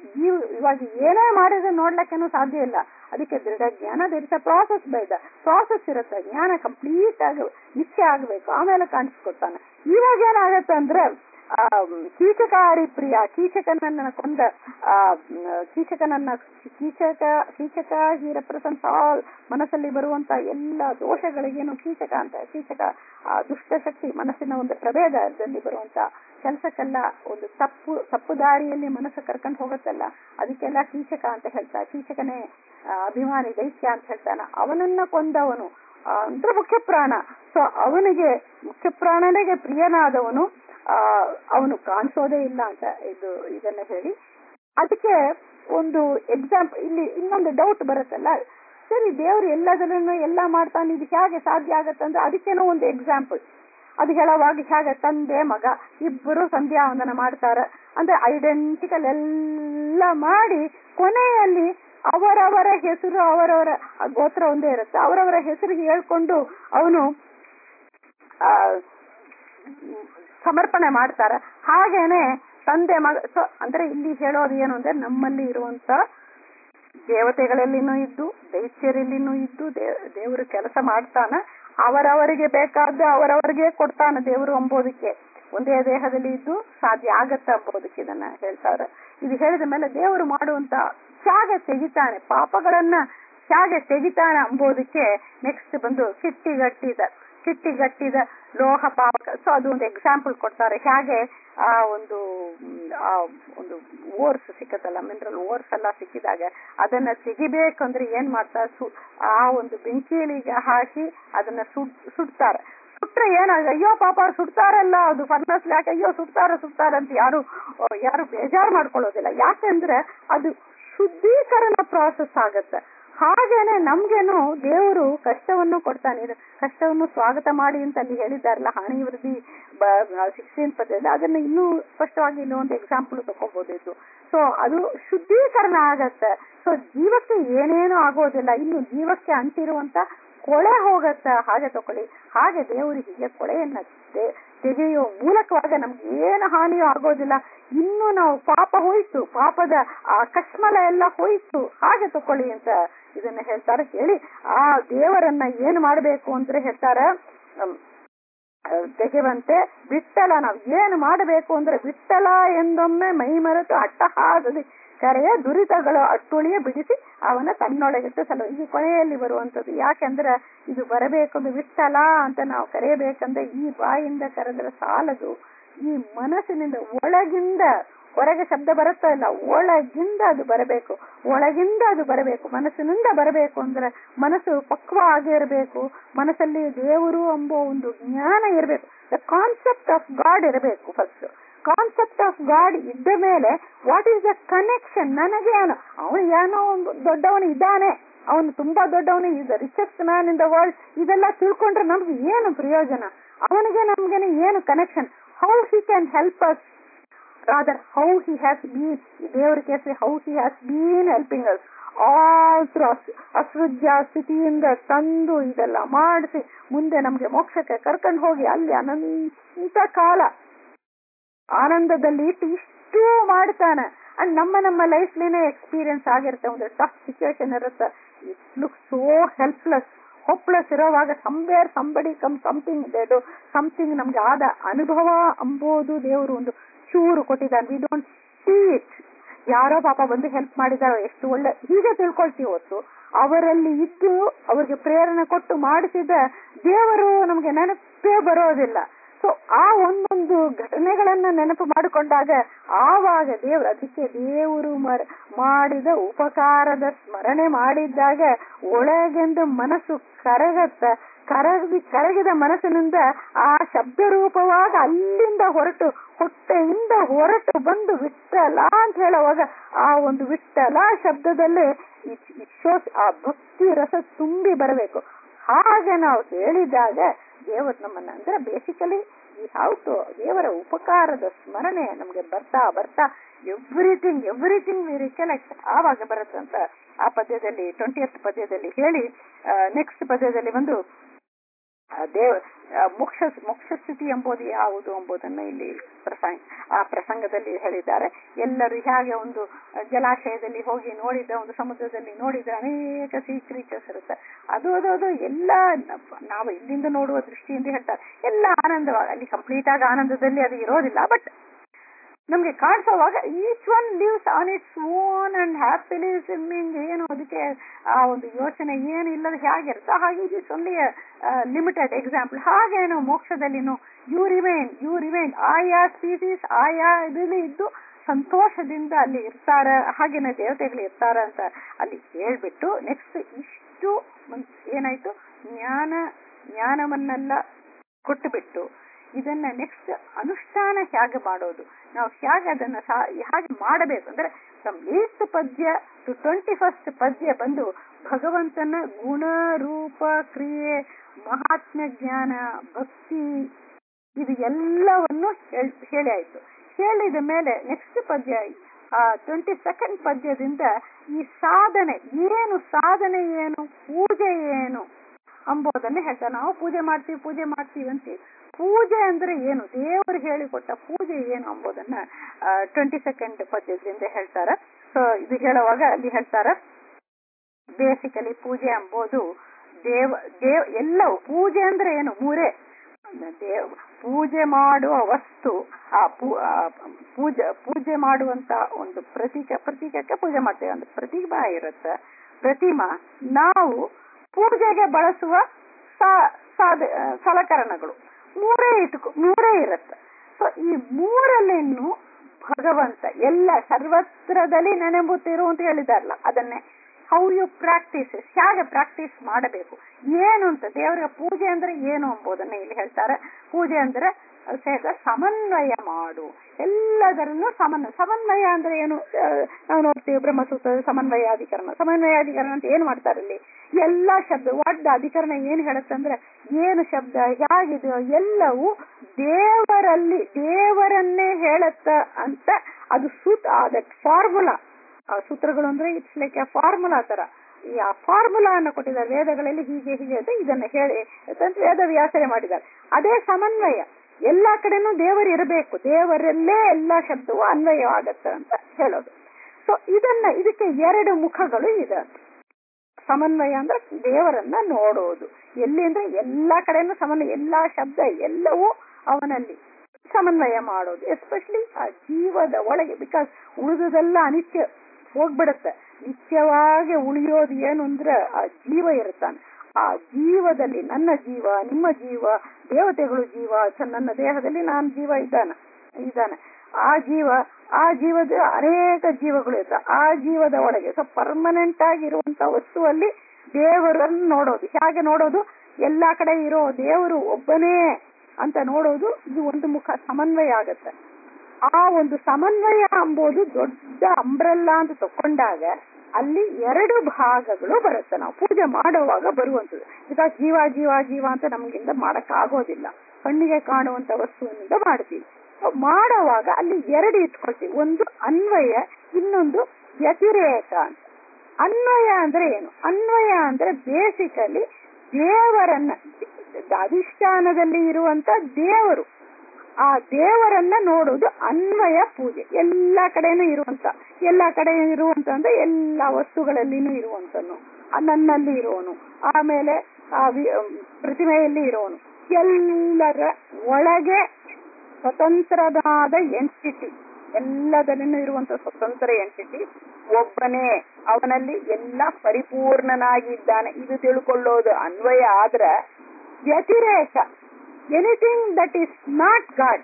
S1: ಇವಾಗ ಏನೇ ಮಾಡಿದ್ರೆ ನೋಡ್ಲಿಕ್ಕೇನು ಸಾಧ್ಯ ಇಲ್ಲ ಅದಕ್ಕೆ ದೃಢ ಜ್ಞಾನ there a process by the process ಇರುತ್ತೆ ಜ್ಞಾನ ಕಂಪ್ಲೀಟ್ ಆಗಿ ನಿಶ್ಚಯ ಆಗ್ಬೇಕು ಆಮೇಲೆ ಕಾಣಿಸ್ಕೊಡ್ತಾನೆ ಇವಾಗ ಏನಾಗತ್ತೆ ಅಂದ್ರೆ ಆ ಕೀಚಕಾರಿ ಪ್ರಿಯ ಕೀಚಕನನ್ನ ಕೊಂದ ಆ ಕೀಚಕನನ್ನ ಕೀಚಕ ಕೀಚಕ ಹಿ ರೆಪ್ರೆಸೆಂಟ್ ಆಲ್ ಮನಸ್ಸಲ್ಲಿ ಬರುವಂತ ಎಲ್ಲ ದೋಷಗಳಿಗೇನು ಕೀಚಕ ಅಂತ ಕೀಚಕ ಆ ದುಷ್ಟಶಕ್ತಿ ಮನಸ್ಸಿನ ಒಂದು ಪ್ರಭೇದದಲ್ಲಿ ಬರುವಂತ ಕೆಲಸಕ್ಕೆಲ್ಲ ಒಂದು ತಪ್ಪು ತಪ್ಪು ದಾರಿಯಲ್ಲಿ ಮನಸ್ಸು ಕರ್ಕೊಂಡು ಹೋಗುತ್ತಲ್ಲ ಅದಕ್ಕೆಲ್ಲ ಕೀಚಕ ಅಂತ ಹೇಳ್ತಾ ಕೀಚಕನೇ ಅಭಿಮಾನಿ ದೈತ್ಯ ಅಂತ ಹೇಳ್ತಾನ ಅವನನ್ನ ಕೊಂದವನು ಅಂದ್ರೆ ಮುಖ್ಯ ಪ್ರಾಣ ಸೊ ಅವನಿಗೆ ಮುಖ್ಯ ಪ್ರಾಣನಿಗೆ ಪ್ರಿಯನಾದವನು ಆ ಅವನು ಕಾಣಿಸೋದೇ ಇಲ್ಲ ಅಂತ ಇದು ಇದನ್ನ ಹೇಳಿ ಅದಕ್ಕೆ ಒಂದು ಎಕ್ಸಾಂಪಲ್ ಇಲ್ಲಿ ಇನ್ನೊಂದು ಡೌಟ್ ಬರುತ್ತಲ್ಲ ಸರಿ ದೇವ್ರು ಎಲ್ಲದರನ್ನು ಎಲ್ಲ ಮಾಡ್ತಾನೆ ಇದು ಹೇಗೆ ಸಾಧ್ಯ ಆಗತ್ತಂದ್ರೆ ಅದಕ್ಕೇನೋ ಒಂದು ಎಕ್ಸಾಂಪಲ್ ಅದು ಹೇಳುವಾಗ ಹೇಗೆ ತಂದೆ ಮಗ ಇಬ್ಬರು ಸಂಧ್ಯಾ ವಂದನ ಮಾಡ್ತಾರ ಅಂದ್ರೆ ಐಡೆಂಟಿಕಲ್ ಎಲ್ಲ ಮಾಡಿ ಕೊನೆಯಲ್ಲಿ ಅವರವರ ಹೆಸರು ಅವರವರ ಗೋತ್ರ ಒಂದೇ ಇರುತ್ತೆ ಅವರವರ ಹೆಸರು ಹೇಳ್ಕೊಂಡು ಅವನು ಆ ಸಮರ್ಪಣೆ ಮಾಡ್ತಾರ ಹಾಗೇನೆ ತಂದೆ ಮಗ ಸೊ ಅಂದ್ರೆ ಇಲ್ಲಿ ಹೇಳೋದು ಏನು ಅಂದ್ರೆ ನಮ್ಮಲ್ಲಿ ಇರುವಂತ ದೇವತೆಗಳಲ್ಲಿನೂ ಇದ್ದು ದೈತ್ಯರಲ್ಲಿನೂ ಇದ್ದು ದೇವರು ಕೆಲಸ ಮಾಡ್ತಾನ ಅವರವರಿಗೆ ಬೇಕಾದ ಅವರವರಿಗೆ ಕೊಡ್ತಾನ ದೇವರು ಅಂಬೋದಕ್ಕೆ ಒಂದೇ ದೇಹದಲ್ಲಿ ಇದ್ದು ಸಾಧ್ಯ ಆಗತ್ತ ಅಂಬೋದಕ್ಕೆ ಇದನ್ನ ಹೇಳ್ತಾರೆ ಇದು ಹೇಳಿದ ಮೇಲೆ ದೇವರು ಮಾಡುವಂತ ತ್ಯಾಗ ತೆಗಿತಾನೆ ಪಾಪಗಳನ್ನ ತ್ಯಾಗ ತೆಗಿತಾನೆ ಅಂಬೋದಕ್ಕೆ ನೆಕ್ಸ್ಟ್ ಬಂದು ಕಿಟ್ಟಿಗಟ್ಟಿದ ಕಿಟ್ಟಿಗಟ್ಟಿದ ಲೋಹ ಪಾವಕ ಸೊ ಅದು ಒಂದು ಎಕ್ಸಾಂಪಲ್ ಕೊಡ್ತಾರೆ ಹೇಗೆ ಆ ಒಂದು ಆ ಒಂದು ಓರ್ಸ್ ಸಿಕ್ಕತ್ತಲ್ಲ ಮಿನರಲ್ ಓರ್ಸ್ ಎಲ್ಲ ಸಿಕ್ಕಿದಾಗ ಅದನ್ನ ತೆಗಿಬೇಕಂದ್ರೆ ಏನ್ ಮಾಡ್ತಾರೆ ಸು ಆ ಒಂದು ಬೆಂಕಿಲಿಗೆ ಹಾಕಿ ಅದನ್ನ ಸುಡ್ ಸುಡ್ತಾರೆ ಸುಟ್ರೆ ಏನಾಗ ಅಯ್ಯೋ ಪಾಪ ಅವ್ರು ಸುಡ್ತಾರಲ್ಲ ಅದು ಫರ್ನಸ್ ಯಾಕೆ ಅಯ್ಯೋ ಸುಡ್ತಾರ ಸುಡ್ತಾರ ಅಂತ ಯಾರು ಯಾರು ಬೇಜಾರು ಮಾಡ್ಕೊಳ್ಳೋದಿಲ್ಲ ಯಾಕೆಂದ್ರೆ ಅದು ಶುದ್ಧೀಕರಣ ಪ್ರಾಸೆಸ್ ಆಗತ್ತೆ ಹಾಗೇನೆ ನಮ್ಗೇನು ದೇವರು ಕಷ್ಟವನ್ನು ಕೊಡ್ತಾನೆ ಇದು ಕಷ್ಟವನ್ನು ಸ್ವಾಗತ ಮಾಡಿ ಅಂತ ಅಲ್ಲಿ ಹೇಳಿದ್ದಾರಲ್ಲ ಹಾನಿ ವೃದ್ಧಿ ಸಿಕ್ಸ್ಟೀನ್ ಪದ್ಯದಲ್ಲಿ ಅದನ್ನ ಇನ್ನೂ ಸ್ಪಷ್ಟವಾಗಿ ಇನ್ನೊಂದು ಎಕ್ಸಾಂಪಲ್ ತಗೋಬಹುದಿತ್ತು ಸೊ ಅದು ಶುದ್ಧೀಕರಣ ಆಗತ್ತೆ ಸೊ ಜೀವಕ್ಕೆ ಏನೇನು ಆಗೋದಿಲ್ಲ ಇನ್ನು ಜೀವಕ್ಕೆ ಅಂಟಿರುವಂತ ಕೊಳೆ ಹೋಗತ್ತ ಹಾಗೆ ತಕೊಳ್ಳಿ ಹಾಗೆ ದೇವರು ಹೀಗೆ ಕೊಳೆಯನ್ನ ತೆ- ತೆಗೆಯುವ ಮೂಲಕವಾಗ ನಮ್ಗೆ ಏನು ಹಾನಿಯೂ ಆಗೋದಿಲ್ಲ ಇನ್ನು ನಾವು ಪಾಪ ಹೋಯ್ತು ಪಾಪದ ಆ ಕಶ್ಮಲ ಎಲ್ಲ ಹೋಯ್ತು ಹಾಗೆ ತಕೊಳ್ಳಿ ಅಂತ ಇದನ್ನ ಹೇಳ್ತಾರೆ ಹೇಳಿ ಆ ದೇವರನ್ನ ಏನು ಮಾಡಬೇಕು ಅಂದ್ರೆ ಹೇಳ್ತಾರ ಹ್ಮ್, ಅಹ್, ತೆಗೆವಂತೆ ವಿಠಲ ನಾವು ಏನು ಮಾಡಬೇಕು ಅಂದ್ರೆ ವಿಠಲ ಎಂದೊಮ್ಮೆ ಮೈ ಮರೆತು ಅಟ್ಟಹಾಸದಿ ಕರೆಯ ದುರಿತಗಳು ಅಟ್ಟುಳಿಯ ಬಿಡಿಸಿ ಅವನ ತನ್ನೊಳಗಿಟ್ಟು ಸಲ ಈ ಕೊನೆಯಲ್ಲಿ ಬರುವಂತದ್ದು ಯಾಕೆಂದ್ರೆ ಇದು ಬರಬೇಕಂದ್ರೆ ವಿಠಲ ಅಂತ ನಾವು ಕರೆಯಬೇಕಂದ್ರೆ ಈ ಬಾಯಿಂದ ಕರೆದ್ರೆ ಸಾಲದು ಈ ಮನಸ್ಸಿನಿಂದ ಒಳಗಿಂದ ಹೊರಗೆ ಶಬ್ದ ಬರುತ್ತಾ ಇಲ್ಲ ಒಳಗಿಂದ ಅದು ಬರಬೇಕು ಒಳಗಿಂದ ಅದು ಬರಬೇಕು ಮನಸ್ಸಿನಿಂದ ಬರಬೇಕು ಅಂದ್ರೆ ಮನಸ್ಸು ಪಕ್ವ ಆಗಿರಬೇಕು ಮನಸ್ಸಲ್ಲಿ ದೇವರು ಎಂಬ ಒಂದು ಜ್ಞಾನ ಇರಬೇಕು ದ ಕಾನ್ಸೆಪ್ಟ್ ಆಫ್ ಗಾಡ್ ಇರಬೇಕು ಫಸ್ಟ್ ಕಾನ್ಸೆಪ್ಟ್ ಆಫ್ ಗಾಡ್ ಇದ್ದ ಮೇಲೆ ವಾಟ್ ಈಸ್ ದ ಕನೆಕ್ಷನ್ ನನಗೆ ಏನು ಅವನು ಏನೋ ಒಂದು ದೊಡ್ಡವನು ಇದ್ದಾನೆ ಅವನು ತುಂಬಾ ದೊಡ್ಡವನು is richest man in the world ಇದೆಲ್ಲ ತಿಳ್ಕೊಂಡ್ರೆ ನಮ್ಗೆ ಏನು ಪ್ರಯೋಜನ ಅವನಿಗೆ ನಮ್ಗೆ ಏನು connection how he can help us rather how he has been ದೇವರ ಕೇಸರಿ how he has been helping us all through ಅಸೃಜ್ಯ ಸ್ಥಿತಿಯಿಂದ ತಂದು ಇದೆಲ್ಲ ಮಾಡಿಸಿ ಮುಂದೆ ನಮ್ಗೆ ಮೋಕ್ಷಕ್ಕೆ ಕರ್ಕೊಂಡು ಹೋಗಿ ಅಲ್ಲಿ ಅನಂತ ಕಾಲ ಆನಂದದಲ್ಲಿ ಇಟ್ಟು ಇಷ್ಟು ಮಾಡ್ತಾನೆ ಅಂಡ್ ನಮ್ಮ ನಮ್ಮ ಲೈಫ್ಲಿನೇ ಎಕ್ಸ್ಪೀರಿಯನ್ಸ್ ಆಗಿರುತ್ತೆ ಒಂದು ಟಫ್ ಸಿಚುವೇಶನ್ ಇರುತ್ತೆ it look so helpless hopeless ಇರೋವಾಗ ಸಂಬೇರ್ ಸಂಬಡಿ ಕಮ್ ಸಮಥಿಂಗ್ ದೇಡು ಸಮಥಿಂಗ್ ನಮ್ಗೆ ಆದ ಅನುಭವ ಅಂಬೋದು ದೇವರು ಒಂದು ಚೂರು ಕೊಟ್ಟಿದ್ದಾನೆ ವಿ ಡೋಂಟ್ ಸೀ ಇಟ್ ಯಾರೋ ಪಾಪ ಬಂದು ಹೆಲ್ಪ್ ಮಾಡಿದಾರೋ ಎಷ್ಟು ಒಳ್ಳೆ ಹೀಗೆ ತಿಳ್ಕೊಳ್ತೀವಿ ಹೊತ್ತು ಅವರಲ್ಲಿ ಇದ್ದು ಅವ್ರಿಗೆ ಪ್ರೇರಣೆ ಕೊಟ್ಟು ಮಾಡಿಸಿದ ದೇವರು ನಮ್ಗೆ ನೆನಪೇ ಬರೋದಿಲ್ಲ ಸೊ ಆ ಒಂದೊಂದು ಘಟನೆಗಳನ್ನ ನೆನಪು ಮಾಡಿಕೊಂಡಾಗ ಆವಾಗ ದೇವರು ಅದಕ್ಕೆ ದೇವರು ಮರ ಮಾಡಿದ ಉಪಕಾರದ ಸ್ಮರಣೆ ಮಾಡಿದ್ದಾಗ ಒಳಗೆಂದು ಮನಸ್ಸು ಕರಗತ್ತ ಕರಗಿ ಕರಗಿದ ಮನಸ್ಸಿನಿಂದ ಆ ಶಬ್ದ ರೂಪವಾಗ ಅಲ್ಲಿಂದ ಹೊರಟು ಹೊಟ್ಟೆಯಿಂದ ಹೊರಟು ಬಂದು ವಿಠಲ ಅಂತ ಹೇಳುವಾಗ ಆ ಒಂದು ವಿಠಲ ಶಬ್ದದಲ್ಲೇ ಇಟ್- ಇಟ್ shows ಆ ಭಕ್ತಿ ರಸ ತುಂಬಿ ಬರಬೇಕು ಹಾಗೆ ನಾವು ಹೇಳಿದಾಗ ದೇವರು ನಮ್ಮನ್ನ ಅಂದ್ರೆ ಬೇಸಿಕಲಿ ಈ ಹೌದು ದೇವರ ಉಪಕಾರದ ಸ್ಮರಣೆ ನಮ್ಗೆ ಬರ್ತಾ ಬರ್ತಾ ಎವ್ರಿಥಿಂಗ್ ಎವ್ರಿಥಿಂಗ್ ವಿ ರಿಕಲೆಕ್ಟ್ ಆವಾಗ ಬರುತ್ತಂತ ಆ ಪದ್ಯದಲ್ಲಿ ಟ್ವೆಂಟಿ ಪದ್ಯದಲ್ಲಿ ಹೇಳಿ ನೆಕ್ಸ್ಟ್ ಪದ್ಯದಲ್ಲಿ ಒಂದು ಆ ದೇವ ಆ ಮೋಕ್ಷ ಮೋಕ್ಷ ಸ್ಥಿತಿ ಎಂಬುದು ಯಾವುದು ಎಂಬುದನ್ನು ಇಲ್ಲಿ ಪ್ರಸಂಗ ಆ ಪ್ರಸಂಗದಲ್ಲಿ ಹೇಳಿದ್ದಾರೆ ಎಲ್ಲರೂ ಹೇಗೆ ಒಂದು ಜಲಾಶಯದಲ್ಲಿ ಹೋಗಿ ನೋಡಿದ ಒಂದು ಸಮುದ್ರದಲ್ಲಿ ನೋಡಿದ ಅನೇಕ ಸೀ ಕ್ರೀಚರ್ಸ್ ಇರುತ್ತೆ ಅದು ಅದು ಅದು ಎಲ್ಲ ನ- ನಾವು ಇಲ್ಲಿಂದ ನೋಡುವ ದೃಷ್ಟಿಯಿಂದ ಹೇಳ್ತಾರೆ ಎಲ್ಲ ಆನಂದವಾಗ ಅಲ್ಲಿ ಕಂಪ್ಲೀಟ್ ಆಗಿ ಆನಂದದಲ್ಲಿ ಅದು ಇರೋದಿಲ್ಲ ಬಟ್ ನಮ್ಗೆ ಕಾಣಿಸೋವಾಗ each one lives on its own and happily swimming ಏನು ಅದಕ್ಕೆ ಆ ಒಂದು ಯೋಚನೆ ಏನು ಇಲ್ಲದ ಹೇಗಿರುತ್ತೋ ಹಾಗೆ ಇಟ್ಸ್ ಓನ್ಲಿ ಲಿಮಿಟೆಡ್ ಎಕ್ಸಾಂಪಲ್ ಹಾಗೇನು ಮೋಕ್ಷದಲ್ಲಿನು ಯು ರಿಮೈನ್ ಯು ರಿಮೈನ್ ಆಯಾ ಸ್ಪೀಸೀಸ್ ಆಯಾ ಇದರಲ್ಲಿ ಇದ್ದು ಸಂತೋಷದಿಂದ ಅಲ್ಲಿ ಇರ್ತಾರ ಹಾಗೇನೆ ದೇವತೆಗಳು ಇರ್ತಾರ ಅಂತ ಅಲ್ಲಿ ಹೇಳ್ಬಿಟ್ಟು ನೆಕ್ಸ್ಟ್ ಇಷ್ಟು ಮನ್- ಏನಾಯ್ತು ಜ್ಞಾನ ಜ್ಞಾನವನ್ನೆಲ್ಲ ಕೊಟ್ಟುಬಿಟ್ಟು ಇದನ್ನ ನೆಕ್ಸ್ಟ್ ಅನುಷ್ಠಾನ ಹೇಗೆ ಮಾಡೋದು ನಾವು ಹೇಗೆ ಅದನ್ನ ಸಾ- ಹೇಗೆ ಮಾಡಬೇಕು ಅಂದ್ರೆ ಫ್ರಮ್ ಏತ್ ಪದ್ಯ ಟು ಟ್ವೆಂಟಿ ಫಸ್ಟ್ ಪದ್ಯ ಬಂದು ಭಗವಂತನ ಗುಣ ರೂಪ ಕ್ರಿಯೆ ಮಹಾತ್ಮ ಜ್ಞಾನ ಭಕ್ತಿ ಇದು ಎಲ್ಲವನ್ನು ಹೇಳ್- ಹೇಳಿ ಆಯ್ತು ಹೇಳಿದ ಮೇಲೆ ನೆಕ್ಸ್ಟ್ ಪದ್ಯ ಟ್ವೆಂಟಿ ಸೆಕೆಂಡ್ ಪದ್ಯದಿಂದ ಈ ಸಾಧನೆ ಏನು ಸಾಧನೆ ಏನು ಪೂಜೆ ಏನು ಅಂಬೋದನ್ನ ಹೇಳ್ತಾರೆ ನಾವು ಪೂಜೆ ಮಾಡ್ತೀವಿ ಪೂಜೆ ಮಾಡ್ತೀವಿ ಅಂತೀವಿ ಪೂಜೆ ಅಂದ್ರೆ ಏನು ದೇವರು ಹೇಳಿಕೊಟ್ಟ ಪೂಜೆ ಏನು ಅಂಬೋದನ್ನ ಟ್ವೆಂಟಿ ಸೆಕೆಂಡ್ ಪದ್ಯದಿಂದ ಹೇಳ್ತಾರೆ ಸೊ ಇದು ಹೇಳುವಾಗ ಅಲ್ಲಿ ಹೇಳ್ತಾರೆ ಬೇಸಿಕಲಿ ಪೂಜೆ ಎಂಬುದು ದೇವ ದೇವ್ ಎಲ್ಲವೂ ಪೂಜೆ ಅಂದ್ರೆ ಏನು ಮೂರೇ ದೇವ್ ಪೂಜೆ ಮಾಡುವ ವಸ್ತು ಆ ಪೂ- ಆ ಪೂಜೆ ಪೂಜೆ ಮಾಡುವಂತ ಒಂದು ಪ್ರತೀಕ ಪ್ರತೀಕಕ್ಕೆ ಪೂಜೆ ಮಾಡ್ತೇವೆ ಒಂದು ಪ್ರತಿಮಾ ಇರುತ್ತೆ ಪ್ರತಿಮಾ ನಾವು ಪೂಜೆಗೆ ಬಳಸುವ ಸಾ- ಸಾಧ ಸಲಕರಣಗಳು ಮೂರೇ ಇಟ್ಕೊ ಮೂರೇ ಇರುತ್ತೆ ಸೊ ಈ ಮೂರಲ್ಲಿನ್ನು ಭಗವಂತ ಎಲ್ಲ ಸರ್ವತ್ರದಲ್ಲಿ ನೆನೆಂಬುತ್ತಿರು ಅಂತ ಹೇಳಿದಾರಲ್ಲ ಅದನ್ನೇ ಹೌ ಯು ಪ್ರಾಕ್ಟೀಸ್ ಹೇಗೆ ಪ್ರಾಕ್ಟೀಸ್ ಮಾಡಬೇಕು ಏನು ಅಂತ ದೇವರಿಗೆ ಪೂಜೆ ಅಂದ್ರೆ ಏನು ಎಂಬುದನ್ನ ಇಲ್ಲಿ ಹೇಳ್ತಾರೆ ಪೂಜೆ ಅಂದ್ರೆ
S2: ಸಹಿತ ಸಮನ್ವಯ ಮಾಡು ಎಲ್ಲದರಲ್ಲೂ ಸಮನ್ವಯ ಸಮನ್ವಯ ಅಂದ್ರೆ ಏನು ಆ, ನಾವು ನೋಡ್ತೀವಿ ಬ್ರಹ್ಮಸೂತ್ರದ ಸಮನ್ವಯಾಧಿಕರಣ ಸಮನ್ವಯಾಧಿಕರಣ ಅಂತ ಏನ್ ಮಾಡ್ತಾರೆ ಇಲ್ಲಿ ಎಲ್ಲಾ ಶಬ್ದ ಒಡ್ಡ ಅಧಿಕರಣ ಏನ್ ಹೇಳುತ್ತೆ ಅಂದ್ರೆ ಏನು ಶಬ್ದ ಹೇಗಿದೆಯೋ ಎಲ್ಲವೂ ದೇವರಲ್ಲಿ ದೇವರನ್ನೇ ಹೇಳತ್ತ ಅಂತ ಅದು ಸೂತ್ ಅದಕ್ಕೆ ಫಾರ್ಮುಲಾ ಆ ಸೂತ್ರಗಳು ಅಂದ್ರೆ ಇಟ್ಸ್ ಲೈಕ್ ಎ ಫಾರ್ಮುಲಾ ತರ ಈ ಆ ಫಾರ್ಮುಲಾ ಅನ್ನು ಕೊಟ್ಟಿದ್ದಾರೆ ವೇದಗಳಲ್ಲಿ ಹೀಗೆ ಹೀಗೆ ಅಂತ ಇದನ್ನ ಹೇಳಿ ಅಂತ ವೇದ ವ್ಯಾಸನೆ ಮಾಡಿದ್ದಾರೆ ಅದೇ ಸಮನ್ವಯ ಎಲ್ಲಾ ಕಡೆನೂ ದೇವರು ಇರಬೇಕು ದೇವರಲ್ಲೇ ಎಲ್ಲಾ ಶಬ್ದವು ಅನ್ವಯವಾಗತ್ತೆ ಅಂತ ಹೇಳೋದು ಸೊ ಇದನ್ನ ಇದಕ್ಕೆ ಎರಡು ಮುಖಗಳು ಇದೆ ಸಮನ್ವಯ ಅಂದ್ರೆ ದೇವರನ್ನ ನೋಡೋದು ಎಲ್ಲಿ ಅಂದ್ರೆ ಎಲ್ಲಾ ಕಡೆನೂ ಸಮನ್ವಯ ಎಲ್ಲಾ ಶಬ್ದ ಎಲ್ಲವೂ ಅವನಲ್ಲಿ ಸಮನ್ವಯ ಮಾಡೋದು ಎಸ್ಪೆಷಲಿ ಆ ಜೀವದ ಒಳಗೆ ಬಿಕಾಸ್ ಉಳಿದುದೆಲ್ಲ ಅನಿತ್ಯ ಹೋಗ್ಬಿಡುತ್ತೆ ನಿತ್ಯವಾಗಿ ಉಳಿಯೋದು ಏನು ಅಂದ್ರೆ ಆ ಜೀವ ಇರುತ್ತಾನೆ ಆ ಜೀವದಲ್ಲಿ ನನ್ನ ಜೀವ ನಿಮ್ಮ ಜೀವ ದೇವತೆಗಳು ಜೀವ ಸ- ನನ್ನ ದೇಹದಲ್ಲಿ ನಾನು ಜೀವ ಇದ್ದಾನೆ ಇದ್ದಾನೆ ಆ ಜೀವ ಆ ಜೀವದ ಅನೇಕ ಜೀವಗಳು ಇರ್ತವೆ ಆ ಜೀವದ ಒಳಗೆ ಸೊ ಪರ್ಮನೆಂಟ್ ಆಗಿರುವಂತ ವಸ್ತುವಲ್ಲಿ ದೇವರನ್ನು ನೋಡೋದು ಹೇಗೆ ನೋಡೋದು ಎಲ್ಲಾ ಕಡೆ ಇರೋ ದೇವರು ಒಬ್ಬನೇ ಅಂತ ನೋಡೋದು ಇದು ಒಂದು ಮುಖ ಸಮನ್ವಯ ಆಗತ್ತೆ ಆ ಒಂದು ಸಮನ್ವಯ ಎಂಬುದು ದೊಡ್ಡ ಅಂಬ್ರೆಲ್ಲ ಅಂತ ತಕೊಂಡಾಗ ಅಲ್ಲಿ ಎರಡು ಭಾಗಗಳು ಬರುತ್ತೆ ನಾವು ಪೂಜೆ ಮಾಡುವಾಗ ಬರುವಂತದ್ದು ಬಿಕಾಸ್ ಜೀವ ಜೀವ ಜೀವ ಅಂತ ನಮಗಿಂದ ಮಾಡಕ್ ಆಗೋದಿಲ್ಲ ಕಣ್ಣಿಗೆ ಕಾಣುವಂತ ವಸ್ತುವಿನಿಂದ ಮಾಡ್ತೀವಿ So ಮಾಡುವಾಗ ಅಲ್ಲಿ ಎರಡು ಇಟ್ಕೊಳ್ತೀವಿ ಒಂದು ಅನ್ವಯ ಇನ್ನೊಂದು ವ್ಯತಿರೇಕ ಅಂತ ಅನ್ವಯ ಅಂದ್ರೆ ಏನು ಅನ್ವಯ ಅಂದ್ರೆ ಬೇಸಿಕಲಿ ದೇವರನ್ನ ಅಧಿಷ್ಠಾನದಲ್ಲಿ ಇರುವಂತ ದೇವರು ಆ ದೇವರನ್ನ ನೋಡುವುದು ಅನ್ವಯ ಪೂಜೆ ಎಲ್ಲಾ ಕಡೆನೂ ಇರುವಂತ ಎಲ್ಲಾ ಕಡೆ ಇರುವಂತ ಅಂದ್ರೆ ಎಲ್ಲಾ ವಸ್ತುಗಳಲ್ಲಿನೂ ಇರುವಂತನು ಆ ನನ್ನಲ್ಲಿ ಇರೋನು ಆಮೇಲೆ ಆ ವಿ- ಪ್ರತಿಮೆಯಲ್ಲಿ ಇರೋನು ಎಲ್ಲರ ಒಳಗೆ ಸ್ವತಂತ್ರವಾದ ಎಂಟಿಟಿ ಎಲ್ಲದರಲ್ಲೂ ಇರುವಂತ ಸ್ವತಂತ್ರ ಎಂಟಿಟಿ ಒಬ್ಬನೇ ಅವನಲ್ಲಿ ಎಲ್ಲ ಪರಿಪೂರ್ಣನಾಗಿದ್ದಾನೆ ಇದು ತಿಳ್ಕೊಳ್ಳೋದು ಅನ್ವಯ ಆದ್ರ ವ್ಯತಿರೇಕ anything that is not God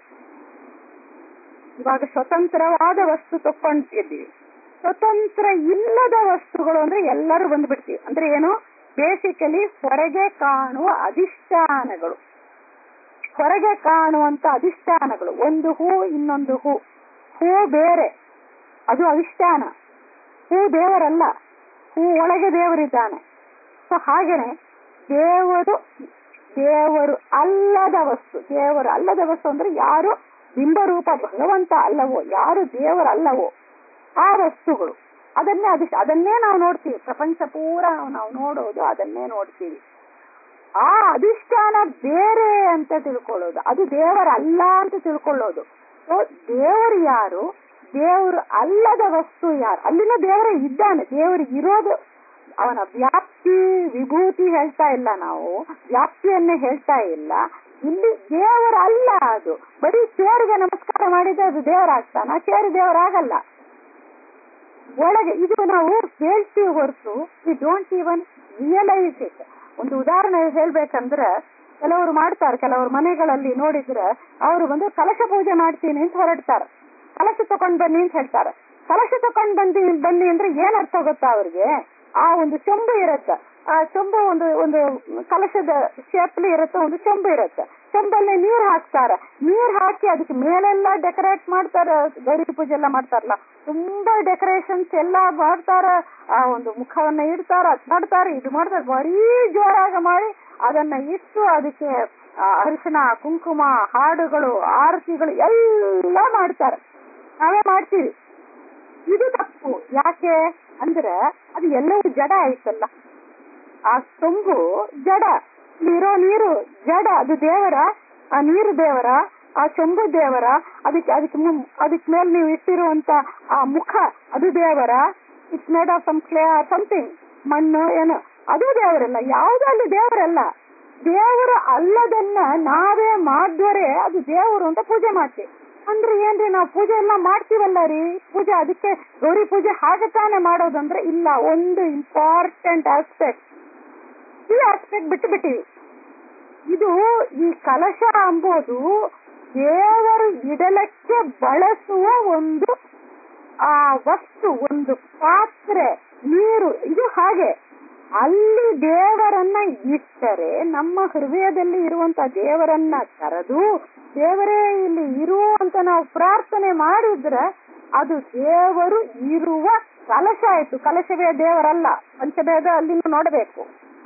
S2: ಇವಾಗ ಸ್ವತಂತ್ರವಾದ ವಸ್ತು ತಕೊಂಡಿದ್ದೀವಿ ಸ್ವತಂತ್ರ ಇಲ್ಲದ ವಸ್ತುಗಳು ಅಂದ್ರೆ ಎಲ್ಲರೂ ಬಂದ್ಬಿಡ್ತೀವಿ ಅಂದ್ರೆ ಏನು ಬೇಸಿಕಲಿ ಹೊರಗೆ ಕಾಣುವ ಅಧಿಷ್ಠಾನಗಳು ಹೊರಗೆ ಕಾಣುವಂತ ಅಧಿಷ್ಠಾನಗಳು ಒಂದು ಹೂ ಇನ್ನೊಂದು ಹೂ ಹೂ ಬೇರೆ ಅದು ಅಧಿಷ್ಠಾನ ಹೂ ದೇವರಲ್ಲ ಹೂ ಒಳಗೆ ದೇವರಿದ್ದಾನೆ ಸೊ ಹಾಗೇನೆ ದೇವರು ದೇವರು ಅಲ್ಲದ ವಸ್ತು ದೇವರು ಅಲ್ಲದ ವಸ್ತು ಅಂದ್ರೆ ಯಾರು ಬಿಂಬರೂಪ ಭಗವಂತ ಅಲ್ಲವೋ ಯಾರು ದೇವರಲ್ಲವೋ ಆ ವಸ್ತುಗಳು ಅದನ್ನೇ ಅಧಿಷ್ ಅದನ್ನೇ ನಾವು ನೋಡ್ತೀವಿ ಪ್ರಪಂಚ ಪೂರ ನಾವು ನೋಡೋದು ಅದನ್ನೇ ನೋಡ್ತೀವಿ ಆ ಅಧಿಷ್ಠಾನ ಬೇರೆ ಅಂತ ತಿಳ್ಕೊಳ್ಳೋದು ಅದು ದೇವರಲ್ಲ ಅಂತ ತಿಳ್ಕೊಳ್ಳೋದು ಸೊ ದೇವರು ಯಾರು ದೇವರು ಅಲ್ಲದ ವಸ್ತು ಯಾರು ಅಲ್ಲಿನ ದೇವರೇ ಇದ್ದಾನೆ ದೇವರು ಇರೋದು ಅವನ ವ್ಯಾಪ್ತಿ ವಿಭೂತಿ ಹೇಳ್ತಾ ಇಲ್ಲ ನಾವು ವ್ಯಾಪ್ತಿಯನ್ನೇ ಹೇಳ್ತಾ ಇಲ್ಲ ಇಲ್ಲಿ ದೇವರ ಅಲ್ಲ ಅದು ಬರೀ ಚೇರಿಗೆ ನಮಸ್ಕಾರ ಮಾಡಿದ್ರೆ ಅದು ದೇವರಾಗ್ತಾನ ಚೇರು ದೇವರಾಗಲ್ಲ ಒಳಗೆ ಇದು ನಾವು ಹೇಳ್ತೀವಿ ಹೊರತು we don't even realise it ಒಂದು ಉದಾಹರಣೆ ಹೇಳ್ಬೇಕಂದ್ರೆ ಕೆಲವರು ಮಾಡ್ತಾರೆ ಕೆಲವರು ಮನೆಗಳಲ್ಲಿ ನೋಡಿದ್ರೆ ಅವರು ಬಂದು ಕಲಶ ಪೂಜೆ ಮಾಡ್ತೀನಿ ಅಂತ ಹೊರಡ್ತಾರೆ ಕಲಶ ತಕೊಂಡ್ ಬನ್ನಿ ಅಂತ ಹೇಳ್ತಾರೆ ಕಲಶ ತಕೊಂಡ್ ಬಂದಿ ಬನ್ನಿ ಅಂದ್ರೆ ಏನ್ ಅರ್ಥ ಗೊತ್ತಾ ಅವ್ರಿಗೆ ಆ ಒಂದು ಚೆಂಬು ಇರುತ್ತೆ ಆ ಚೆಂಬು ಒಂದು ಒಂದು ಕಲಶದ ಶೇಪ್ಲಿ ಇರುತ್ತೆ ಒಂದು ಚೆಂಬು ಇರುತ್ತೆ ಚೆಂಬಲ್ಲಿ ನೀರ್ ಹಾಕ್ತಾರ ನೀರ್ ಹಾಕಿ ಅದಕ್ಕೆ ಮೇಲೆಲ್ಲ ಡೆಕೋರೇಟ್ ಮಾಡ್ತಾರ ಗೌರಿ ಪೂಜೆ ಎಲ್ಲ ಮಾಡ್ತಾರಲ್ಲ ತುಂಬಾ ಡೆಕೋರೇಷನ್ಸ್ ಎಲ್ಲ ಮಾಡ್ತಾರ ಆ ಒಂದು ಮುಖವನ್ನ ಇಡ್ತಾರ ಅದ್ ಮಾಡ್ತಾರ ಇದು ಮಾಡ್ತಾರ ಬರೀ ಜೋರಾಗಿ ಮಾಡಿ ಅದನ್ನ ಇಟ್ಟು ಅದಕ್ಕೆ ಆ, ಅರಿಶಿಣ ಕುಂಕುಮ ಹಾಡುಗಳು ಆರತಿಗಳು ಎಲ್ಲ ಮಾಡ್ತಾರೆ ನಾವೇ ಮಾಡ್ತೀವಿ ಇದು ತಪ್ಪು ಯಾಕೆ ಅಂದ್ರೆ ಅದು ಎಲ್ಲವೂ ಜಡ ಆಯ್ತಲ್ಲ ಆ ಸೊಂಬು ಜಡ ಇರೋ ನೀರು ಜಡ ಅದು ದೇವರ ಆ ನೀರು ದೇವರ ಆ ಚೊಂಬು ದೇವರ ಅದಕ್ಕೆ ಅದಕ್ಕೆ ಮುಂ- ಅದಕ್ಕೆ ಮೇಲೆ ನೀವು ಇಟ್ಟಿರುವಂತ ಆ ಮುಖ ಅದು ದೇವರ it's made of some clay something ಮಣ್ಣು ಏನು ಅದು ದೇವರಲ್ಲ ಯಾವುದು ಅಲ್ಲಿ ದೇವರಲ್ಲ ದೇವರು ಅಲ್ಲದನ್ನ ನಾವೇ ಮಾಡಿದ್ರೆ ಅದು ದೇವರು ಅಂತ ಪೂಜೆ ಮಾಡ್ತೀವಿ ಅಂದ್ರೆ ಏನ್ರಿ ನಾವು ಪೂಜೆ ಎಲ್ಲ ಮಾಡ್ತೀವಲ್ಲ ರೀ ಪೂಜೆ ಅದಕ್ಕೆ ಗೌರಿ ಪೂಜೆ ಹಾಗೆ ತಾನೇ ಮಾಡೋದಂದ್ರೆ ಇಲ್ಲ ಒಂದು ಇಂಪಾರ್ಟೆಂಟ್ ಆಸ್ಪೆಕ್ಟ್ ಈ ಆಸ್ಪೆಕ್ಟ್ ಬಿಟ್ಟು ಬಿಟ್ಟಿವಿ ಇದು ಈ ಕಲಶ ಅಂಬೋದು ದೇವರು ಇಡಲಕ್ಕೆ ಬಳಸುವ ಒಂದು ಆ ವಸ್ತು ಒಂದು ಪಾತ್ರೆ ನೀರು ಇದು ಹಾಗೆ ಅಲ್ಲಿ ದೇವರನ್ನ ಇಟ್ಟರೆ ನಮ್ಮ ಹೃದಯದಲ್ಲಿ ಇರುವಂತ ದೇವರನ್ನ ಕರೆದು ದೇವರೇ ಇಲ್ಲಿ ಇರು ಅಂತ ನಾವು ಪ್ರಾರ್ಥನೆ ಮಾಡಿದ್ರೆ ಅದು ದೇವರು ಇರುವ ಕಲಶ ಆಯ್ತು ಕಲಶವೇ ದೇವರಲ್ಲ ಪಂಚಭೇದ ಅಲ್ಲಿನೂ ನೋಡಬೇಕು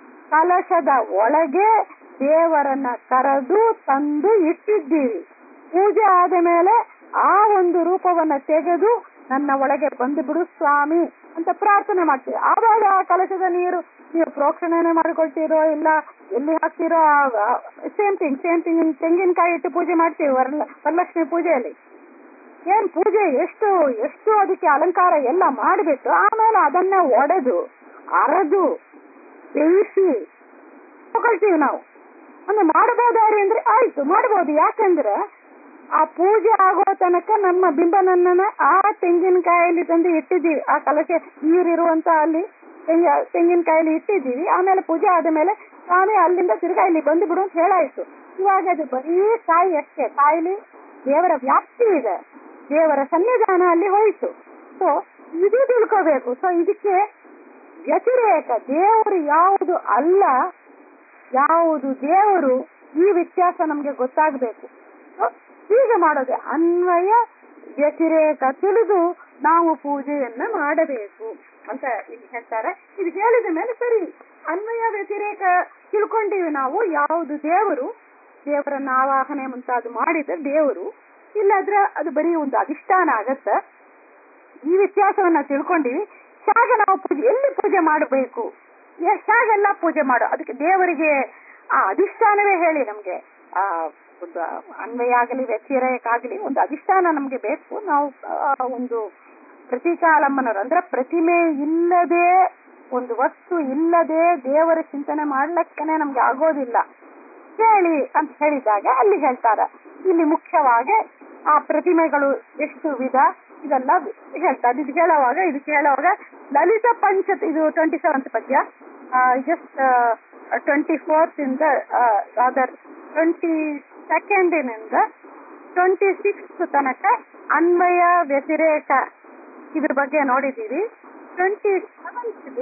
S2: ಕಲಶದ ಒಳಗೆ ದೇವರನ್ನ ಕರೆದು ತಂದು ಇಟ್ಟಿದ್ದೀವಿ ಪೂಜೆ ಆದ ಮೇಲೆ ಆ ಒಂದು ರೂಪವನ್ನ ತೆಗೆದು ನನ್ನ ಒಳಗೆ ಬಂದು ಬಿಡು ಸ್ವಾಮಿ ಅಂತ ಪ್ರಾರ್ಥನೆ ಮಾಡ್ತೀವಿ ಆವಾಗ ಆ ಕಲಶದ ನೀರು ನೀವು ಪ್ರೋಕ್ಷಣೆ ಮಾಡಿಕೊಳ್ತೀರೋ ಇಲ್ಲ ಎಲ್ಲಿ ಹಾಕ್ತಿರೋ ಸೇಮ್ ಥಿಂಗ್ ಸೇಮ್ ಥಿಂಗ್ ತೆಂಗಿನಕಾಯಿ ಇಟ್ಟು ಪೂಜೆ ಮಾಡ್ತೀವಿ ವರಲ ವರಲಕ್ಷ್ಮಿ ಪೂಜೆಯಲ್ಲಿ ಏನ್ ಪೂಜೆ ಎಷ್ಟು ಎಷ್ಟು ಅದಕ್ಕೆ ಅಲಂಕಾರ ಎಲ್ಲ ಮಾಡಿಬಿಟ್ಟು ಆಮೇಲೆ ಅದನ್ನ ಒಡೆದು ಅರದು ಬೇಯಿಸಿ ತಗೊಳ್ತೀವಿ ನಾವು ಒಂದು ಮಾಡಬಹುದಾರಿ ಅಂದ್ರೆ ಆಯ್ತು ಮಾಡಬಹುದು ಯಾಕಂದ್ರೆ ಆ ಪೂಜೆ ಆಗೋ ತನಕ ನಮ್ಮ ಬಿಂಬನನ್ನ ಆ ತೆಂಗಿನಕಾಯಲ್ಲಿ ತಂದು ಇಟ್ಟಿದ್ದೀವಿ ಆ ಕಲಶೆ ನೀರಿರುವಂತ ಅಲ್ಲಿ ತೆಂಗ ತೆಂಗಿನಕಾಯಲ್ಲಿ ಇಟ್ಟಿದ್ದೀವಿ ಆಮೇಲೆ ಪೂಜೆ ಆದ ಮೇಲೆ ಸ್ವಾಮಿ ಅಲ್ಲಿಂದ ತಿರ್ಗಾ ಇಲ್ಲಿ ಬಂದು ಬಿಡು ಅಂತ ಹೇಳಾಯ್ತು ಇವಾಗ ಅದು ಬರೀ ಕಾಯಿ ಅಷ್ಟೇ ಕಾಯಿಲಿ ದೇವರ ವ್ಯಾಪ್ತಿ ಇದೆ ದೇವರ ಸನ್ನಿಧಾನ ಅಲ್ಲಿ ಹೋಯಿತು ಸೊ ಇದು ತಿಳ್ಕೋಬೇಕು ಸೊ ಇದಕ್ಕೆ ವ್ಯತಿರೇಕ ದೇವರು ಯಾವುದು ಅಲ್ಲ ಯಾವುದು ದೇವರು ಈ ವ್ಯತ್ಯಾಸ ನಮ್ಗೆ ಗೊತ್ತಾಗಬೇಕು ಹೀಗೆ ಮಾಡೋದು ಅನ್ವಯ ವ್ಯತಿರೇಕ ತಿಳಿದು ನಾವು ಪೂಜೆಯನ್ನ ಮಾಡಬೇಕು ಅಂತ ಇಲ್ಲಿ ಹೇಳ್ತಾರೆ ಇದು ಹೇಳಿದ ಮೇಲೆ ಸರಿ ಅನ್ವಯ ವ್ಯತಿರೇಕ ತಿಳ್ಕೊಂಡಿವಿ ನಾವು ಯಾವುದು ದೇವರು ದೇವರನ್ನ ಆವಾಹನೆ ಮುಂತಾದ ಮಾಡಿದ ದೇವರು ಇಲ್ಲಾದ್ರೆ ಅದು ಬರೀ ಒಂದು ಅಧಿಷ್ಠಾನ ಆಗತ್ತ ಈ ವ್ಯತ್ಯಾಸವನ್ನ ತಿಳ್ಕೊಂಡಿವಿ ಹೇಗೆ ನಾವು ಪೂಜೆ ಎಲ್ಲಿ ಪೂಜೆ ಮಾಡಬೇಕು ಹೇಗೆಲ್ಲ ಪೂಜೆ ಮಾಡೋ ಅದಕ್ಕೆ ದೇವರಿಗೆ ಆ ಅಧಿಷ್ಠಾನವೇ ಹೇಳಿ ನಮ್ಗೆ ಆ ಒಂದು ಅನ್ವಯ ಆಗಲಿ ವ್ಯತಿರೇಕ ಆಗಲಿ ಒಂದು ಅಧಿಷ್ಠಾನ ನಮ್ಗೆ ಬೇಕು ನಾವು ಆ, ಒಂದು ಪ್ರತೀಕಾಲಂಬನರು ಅಂದ್ರೆ ಪ್ರತಿಮೆ ಇಲ್ಲದೆ ಒಂದು ವಸ್ತು ಇಲ್ಲದೆ ದೇವರ ಚಿಂತನೆ ಮಾಡ್ಲಿಕ್ಕೇನೆ ನಮ್ಗೆ ಆಗೋದಿಲ್ಲ ಹೇಳಿ ಅಂತ ಹೇಳಿದಾಗ ಅಲ್ಲಿ ಹೇಳ್ತಾರ ಇಲ್ಲಿ ಮುಖ್ಯವಾಗಿ ಆ ಪ್ರತಿಮೆಗಳು ಎಷ್ಟು ವಿಧ ಇದೆಲ್ಲ ಹೇಳ್ತಾರೆ ಇದು ಹೇಳುವಾಗ ಇದು ಕೇಳುವಾಗ ಲಲಿತ ಪಂಚತ್ ಇದು ಟ್ವೆಂಟಿ ಸೆವೆಂತ್ ಪದ್ಯ ಜಸ್ಟ್ ಟ್ವೆಂಟಿ ಫೋರ್ತ್ ಇಂದ ಅದರ್ ಟ್ವೆಂಟಿ ಸೆಕೆಂಡಿನಿಂದ ಟ್ವೆಂಟಿ ಸಿಕ್ಸ್ ತನಕ ಅನ್ವಯ ವ್ಯತಿರೇಕ ಇದ್ರ ಬಗ್ಗೆ ನೋಡಿದೀವಿ ಟ್ವೆಂಟಿ ಸೆವೆಂತ್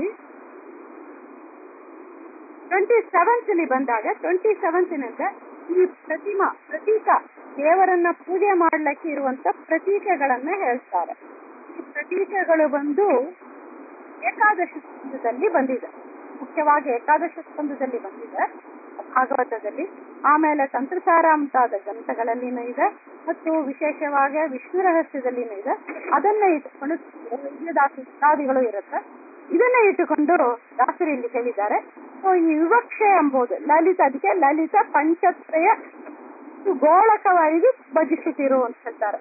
S2: ಟ್ವೆಂಟಿ ಸೆವೆಂತ್ ಬಂದಾಗ ಟ್ವೆಂಟಿ ಸೆವೆಂತ್ನಿಂದ ಈ ಪ್ರತಿಮಾ ಪ್ರತೀಕ ದೇವರನ್ನ ಪೂಜೆ ಮಾಡ್ಲಿಕ್ಕೆ ಇರುವಂತ ಪ್ರತೀಕಗಳನ್ನ ಹೇಳ್ತಾರೆ ಈ ಪ್ರತೀಕಗಳು ಬಂದು ಏಕಾದಶ ಸ್ಕಂದದಲ್ಲಿ ಬಂದಿದೆ ಮುಖ್ಯವಾಗಿ ಏಕಾದಶ ಸ್ಕಂದದಲ್ಲಿ ಬಂದಿದೆ ಭಾಗವತದಲ್ಲಿ ಆಮೇಲೆ ತಂತ್ರಸಾರ ಮುಂತಾದ ಗ್ರಂಥಗಳಲ್ಲಿನೂ ಇದೆ ಮತ್ತು ವಿಶೇಷವಾಗಿ ವಿಷ್ಣು ರಹಸ್ಯದಲ್ಲಿನೂ ಇದೆ ಅದನ್ನ ಇಟ್ಟುಕೊಂಡು ವಿಜಯದಾಸಾದಿಗಳು ಇರುತ್ತೆ ಇದನ್ನ ಇಟ್ಟುಕೊಂಡು ದಾಸರು ಇಲ್ಲಿ ಹೇಳಿದ್ದಾರೆ ಸೊ ಈ ವಿವಕ್ಷೆ ಎಂಬುದು ಲಲಿತ ಅದಕ್ಕೆ ಲಲಿತ ಪಂಚತ್ರಯ ಗೋಳಕವಾಗಿ ಭಜಿಸುತ್ತಿರು ಅಂತ ಹೇಳ್ತಾರೆ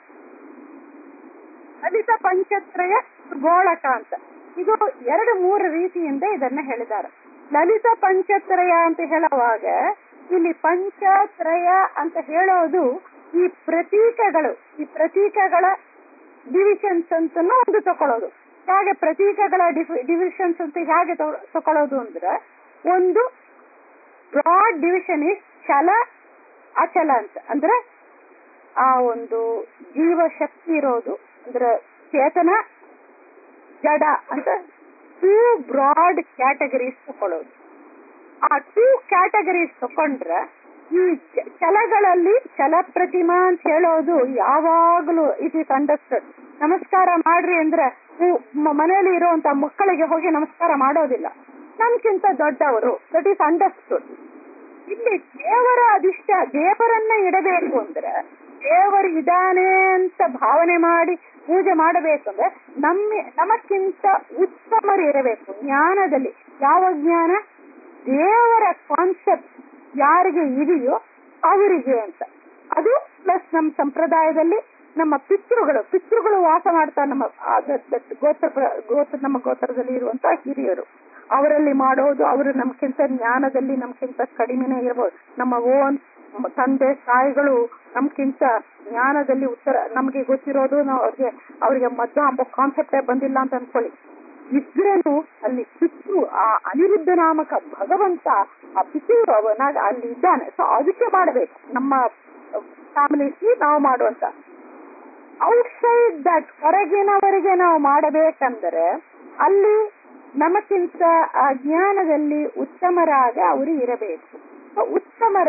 S2: ಲಲಿತ ಪಂಚತ್ರಯ ಗೋಳಕ ಅಂತ ಇದು ಎರಡು ಮೂರು ರೀತಿಯಿಂದ ಇದನ್ನ ಹೇಳಿದ್ದಾರೆ ಲಲಿತ ಪಂಚತ್ರಯ ಅಂತ ಹೇಳುವಾಗ ಇಲ್ಲಿ ಪಂಚತ್ರಯ ಅಂತ ಹೇಳೋದು ಈ ಪ್ರತೀಕಗಳು ಈ ಪ್ರತೀಕಗಳ ಡಿವಿಷನ್ಸ್ ಅಂತ ಒಂದು ತಕೊಳ್ಳೋದು ಹೇಗೆ ಪ್ರತೀಕಗಳ ಡಿವಿಷನ್ಸ್ ಅಂತ ಹೇಗೆ ತಗೊಳ್- ತಕೊಳ್ಳೋದು ಅಂದ್ರೆ ಒಂದು ಬ್ರಾಡ್ ಡಿವಿಷನ್ ಇಸ್ ಚಲ ಅಚಲ ಅಂತ ಅಂದ್ರೆ ಆ ಒಂದು ಜೀವಶಕ್ತಿ ಇರೋದು ಅಂದ್ರೆ ಚೇತನ ಜಡ ಅಂತ ಟೂ ಬ್ರಾಡ್ ಕ್ಯಾಟಗರೀಸ್ ತಕೊಳ್ಳೋದು ಆ ಟೂ ಕ್ಯಾಟಗರೀಸ್ ತಕೊಂಡ್ರೆ ಈ ಚ- ಚಲಗಳಲ್ಲಿ ಚಲ ಪ್ರತಿಮಾ ಅಂತ ಹೇಳೋದು ಯಾವಾಗಲೂ ಇಟ್ ಇಸ್ ಅಂಡರ್ಸ್ಟುಡ್ ನಮಸ್ಕಾರ ಮಾಡ್ರಿ ಅಂದ್ರೆ ನೀವು ಮ- ಮನೆಯಲ್ಲಿ ಇರುವಂತ ಮಕ್ಕಳಿಗೆ ಹೋಗಿ ನಮಸ್ಕಾರ ಮಾಡೋದಿಲ್ಲ ನಮ್ಗಿಂತ ದೊಡ್ಡವರು ದಟ್ ಈಸ್ ಅಂಡರ್ಸ್ಟುಡ್ ಇಲ್ಲಿ ದೇವರ ಅಧಿಷ್ಠ ದೇವರನ್ನ ಇಡಬೇಕು ಅಂದ್ರೆ ದೇವರು ಇದಾನೆ ಅಂತ ಭಾವನೆ ಮಾಡಿ ಪೂಜೆ ಮಾಡಬೇಕಂದ್ರೆ ನಮ್ಮ ನಮಕ್ಕಿಂತ ಉತ್ತಮರು ಇರಬೇಕು ಜ್ಞಾನದಲ್ಲಿ ಯಾವ ಜ್ಞಾನ ದೇವರ ಕಾನ್ಸೆಪ್ಟ್ ಯಾರಿಗೆ ಇದೆಯೋ ಅವರಿಗೆ ಅಂತ ಅದು ಪ್ಲಸ್ ನಮ್ಮ ಸಂಪ್ರದಾಯದಲ್ಲಿ ನಮ್ಮ ಪಿತೃಗಳು ಪಿತೃಗಳು ವಾಸ ಮಾಡ್ತಾರೆ ನಮ್ಮ ಆ ದ- ದ- ಗೋತ್ರ ಪ್ರ- ಗೋತ್ರ ನಮ್ಮ ಗೋತ್ರದಲ್ಲಿ ಇರುವಂತಹ ಹಿರಿಯರು ಅವರಲ್ಲಿ ಮಾಡೋದು ಅವರು ನಮ್ಗಿಂತ ಜ್ಞಾನದಲ್ಲಿ ನಮ್ಗಿಂತ ಕಡಿಮೆನೇ ಇರಬಹುದು ನಮ್ಮ ಓನ್ ತಂದೆ ತಾಯಿಗಳು ನಮ್ಗಿಂತ ಜ್ಞಾನದಲ್ಲಿ ಉತ್ತರ ನಮ್ಗೆ ಗೊತ್ತಿರೋದು ನಾವು ಅವ್ರಿಗೆ ಅವ್ರಿಗೆ ಮದ್ದು ಎಂಬ ಕಾನ್ಸೆಪ್ಟೇ ಬಂದಿಲ್ಲ ಅಂತ ಅನ್ಕೊಳ್ಳಿ ಇದ್ರೇನು ಅಲ್ಲಿ ಪಿತೃ ಆ ಅನಿರುದ್ಧ ನಾಮಕ ಭಗವಂತ ಆ ಪಿತೃ ಅವನಾಗ ಅಲ್ಲಿ ಇದ್ದಾನೆ ಸೊ ಅದಕ್ಕೆ ಮಾಡಬೇಕು ನಮ್ಮ ಫ್ಯಾಮಿಲಿ ನಾವು ಮಾಡುವಂತ ಔಟ್ಸೈಡ್ ದಟ್ ಹೊರಗಿನವರಿಗೆ ನಾವು ಮಾಡಬೇಕಂದ್ರೆ ಅಲ್ಲಿ ನಮಕ್ಕಿಂತ ಆ ಜ್ಞಾನದಲ್ಲಿ ಉತ್ತಮರಾಗ ಅವರು ಇರಬೇಕು So, ಉತ್ತಮರಲ್ಲಿ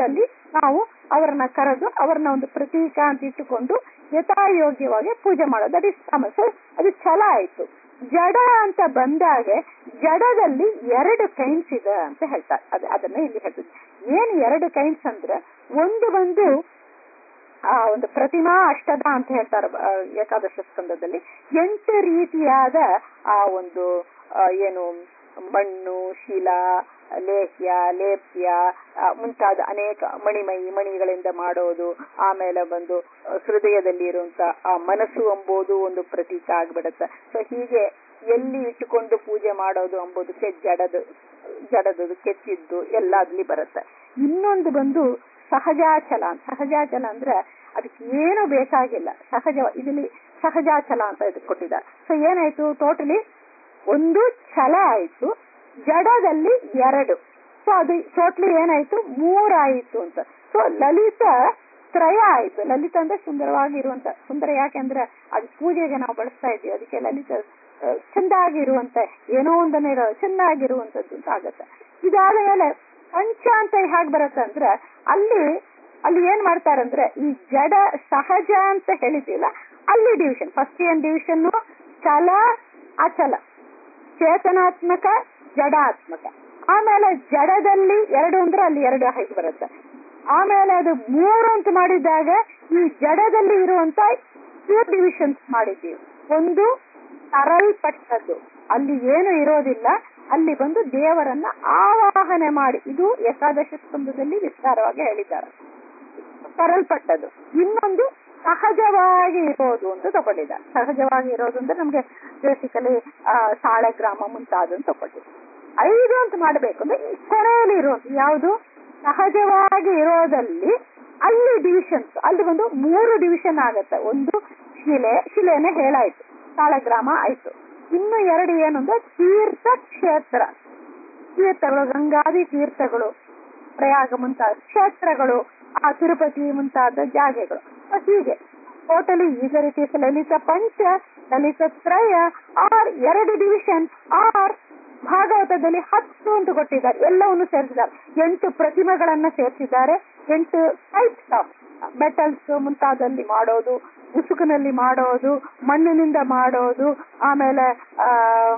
S2: ನಾವು ಅವರನ್ನ ಕರೆದು ಅವರನ್ನ ಒಂದು ಪ್ರತೀಕ ಅಂತ ಇಟ್ಟುಕೊಂಡು ಯಥಾಯೋಗ್ಯವಾಗಿ ಪೂಜೆ ಮಾಡೋದು ದಟ್ ಇಸ್ ತಮಸ್ ಅದು ಛಲ ಆಯ್ತು ಜಡ ಅಂತ ಬಂದಾಗ ಜಡದಲ್ಲಿ ಎರಡು ಕೈನ್ಸ್ ಇದೆ ಅಂತ ಹೇಳ್ತಾರೆ ಅದ ಅದನ್ನ ಇಲ್ಲಿ ಹೇಳ್ತಾರೆ ಏನ್ ಎರಡು ಕೈನ್ಸ್ ಅಂದ್ರೆ ಒಂದು ಬಂದು ಆ ಒಂದು ಪ್ರತಿಮಾ ಅಷ್ಟದ ಅಂತ ಹೇಳ್ತಾರೆ ಆ, ಏಕಾದಶ ಸ್ಕಂದದಲ್ಲಿ ಎಂಟು ರೀತಿಯಾದ ಆ ಒಂದು ಆ, ಏನು ಮಣ್ಣು ಶಿಲಾ ಲೇಹ್ಯ ಲೇಪ್ಯ ಆ, ಮುಂತಾದ ಅನೇಕ ಮಣಿಮೈ ಮಣಿಗಳಿಂದ ಮಾಡೋದು ಆಮೇಲೆ ಬಂದು ಆ, ಹೃದಯದಲ್ಲಿ ಇರುವಂತ ಆ ಮನಸ್ಸು ಎಂಬುದು ಒಂದು ಪ್ರತೀಕ ಆಗ್ಬಿಡುತ್ತೆ ಸೊ ಹೀಗೆ ಎಲ್ಲಿ ಇಟ್ಟುಕೊಂಡು ಪೂಜೆ ಮಾಡೋದು ಎಂಬುದಕ್ಕೆ ಜಡದು ಜಡದು ಕೆತ್ತಿದ್ದು ಎಲ್ಲ ಅಲ್ಲಿ ಬರುತ್ತೆ ಇನ್ನೊಂದು ಬಂದು ಸಹಜಾಚಲ ಅಂತ ಸಹಜಾಚಲ ಅಂದ್ರೆ ಅದಕ್ಕೆ ಏನು ಬೇಕಾಗಿಲ್ಲ ಸಹಜ ಇದರಲ್ಲಿ ಸಹಜಾಚಲ ಅಂತ ಇದಕ್ಕೆ ಕೊಟ್ಟಿದ್ದಾರೆ ಸೊ ಏನಾಯ್ತು ಟೋಟಲಿ ಒಂದು ಛಲ ಆಯ್ತು ಜಡದಲ್ಲಿ ಎರಡು ಸೊ ಅದು ಟೋಟ್ಲಿ ಏನಾಯ್ತು ಮೂರಾಯಿತು ಅಂತ ಸೊ ಲಲಿತ ತ್ರಯ ಆಯ್ತು ಲಲಿತ ಅಂದ್ರೆ ಸುಂದರವಾಗಿರುವಂತ ಸುಂದರ ಯಾಕೆಂದ್ರೆ ಅದು ಪೂಜೆಗೆ ನಾವು ಬಳಸ್ತಾ ಇದ್ದೀವಿ ಅದಕ್ಕೆ ಲಲಿತ ಆ, ಚೆಂದಾಗಿರುವಂತ ಏನೋ ಒಂದನ್ನ ಇರೋ ಚೆನ್ನಾಗಿರುವಂತದ್ದು ಅಂತ ಆಗತ್ತೆ ಇದಾದ ಮೇಲೆ ಪಂಚ ಅಂತ ಹೇಗೆ ಬರುತ್ತೆ ಅಂದ್ರೆ ಅಲ್ಲಿ ಅಲ್ಲಿ ಏನ್ ಮಾಡ್ತಾರಂದ್ರೆ ಈ ಜಡ ಸಹಜ ಅಂತ ಹೇಳಿದ್ವಿಲ್ಲ ಅಲ್ಲಿ ಡಿವಿಷನ್ ಫಸ್ಟ್ ಏನ್ ಡಿವಿಷನ್ ಚಲ ಅಚಲ ಚೇತನಾತ್ಮಕ ಜಡಾತ್ಮಕ ಆಮೇಲೆ ಜಡದಲ್ಲಿ ಎರಡು ಅಂದ್ರೆ ಅಲ್ಲಿ ಎರಡು ಹೈಟ್ ಬರುತ್ತೆ ಆಮೇಲೆ ಅದು ಮೂರು ಅಂತ ಮಾಡಿದಾಗ ಈ ಜಡದಲ್ಲಿ ಇರುವಂತ ಟೂ ಡಿವಿಷನ್ಸ್ ಮಾಡಿದ್ದೀವಿ ಒಂದು ತರಲ್ಪಟ್ಟದ್ದು ಅಲ್ಲಿ ಏನು ಇರೋದಿಲ್ಲ ಅಲ್ಲಿ ಬಂದು ದೇವರನ್ನ ಆವಾಹನೆ ಮಾಡಿ ಇದು ಏಕಾದಶ ಸ್ಕಂದದಲ್ಲಿ ವಿಸ್ತಾರವಾಗಿ ಹೇಳಿದ್ದಾರೆ ತರಲ್ಪಟ್ಟದ್ದು ಇನ್ನೊಂದು ಸಹಜವಾಗಿ ಇರೋದು ಅಂತ ತಗೊಂಡಿದ್ದಾರೆ ಸಹಜವಾಗಿ ಇರೋದು ಅಂದ್ರೆ ನಮ್ಗೆ ಬೇಸಿಕಲಿ ಸಾಳೆಗ್ರಾಮ ಮುಂತಾದ ತಗೊಂಡಿದ್ದಾರೆ ಐದು ಅಂತ ಮಾಡಬೇಕು ಅಂದ್ರೆ ಈ ಕೊನೆಯಲ್ಲಿ ಇರೋದು ಯಾವುದು ಸಹಜವಾಗಿ ಇರೋದಲ್ಲಿ ಅಲ್ಲಿ ಡಿವಿಷನ್ಸ್ ಅಲ್ಲಿ ಒಂದು ಮೂರು ಡಿವಿಷನ್ ಆಗತ್ತೆ ಒಂದು ಶಿಲೆ ಶಿಲೆನೇ ಹೇಳಾಯ್ತು ಸಾಳಗ್ರಾಮ ಆಯ್ತು ಇನ್ನು ಎರಡು ಏನು ಅಂದ್ರೆ ತೀರ್ಥ ಕ್ಷೇತ್ರ ತೀರ್ಥಗಳು ಗಂಗಾದಿ ತೀರ್ಥಗಳು ಪ್ರಯಾಗ ಮುಂತಾದ ಕ್ಷೇತ್ರಗಳು ಆ ತಿರುಪತಿ ಮುಂತಾದ ಜಾಗೆಗಳು So ಹೀಗೆ ಟೋಟಲಿ ಈಗ ರೀತಿ ಲಲಿತ ಪಂಚ ಲಲಿತ ತ್ರಯ ಆರ್ ಎರಡು ಡಿವಿಷನ್ ಆರ್ ಭಾಗವತದಲ್ಲಿ ಹತ್ತು ಅಂತ ಕೊಟ್ಟಿದ್ದಾರೆ ಎಲ್ಲವನ್ನು ಸೇರಿಸಿದ್ದಾರೆ ಎಂಟು ಪ್ರತಿಮೆಗಳನ್ನ ಸೇರಿಸಿದ್ದಾರೆ ಎಂಟು ಟೈಪ್ಸ್ ಆಫ್ ಮೆಟಲ್ಸ್ ಮುಂತಾದಲ್ಲಿ ಮಾಡೋದು ಉಸುಕಿನಲ್ಲಿ ಮಾಡೋದು ಮಣ್ಣಿನಿಂದ ಮಾಡೋದು ಆಮೇಲೆ ಆ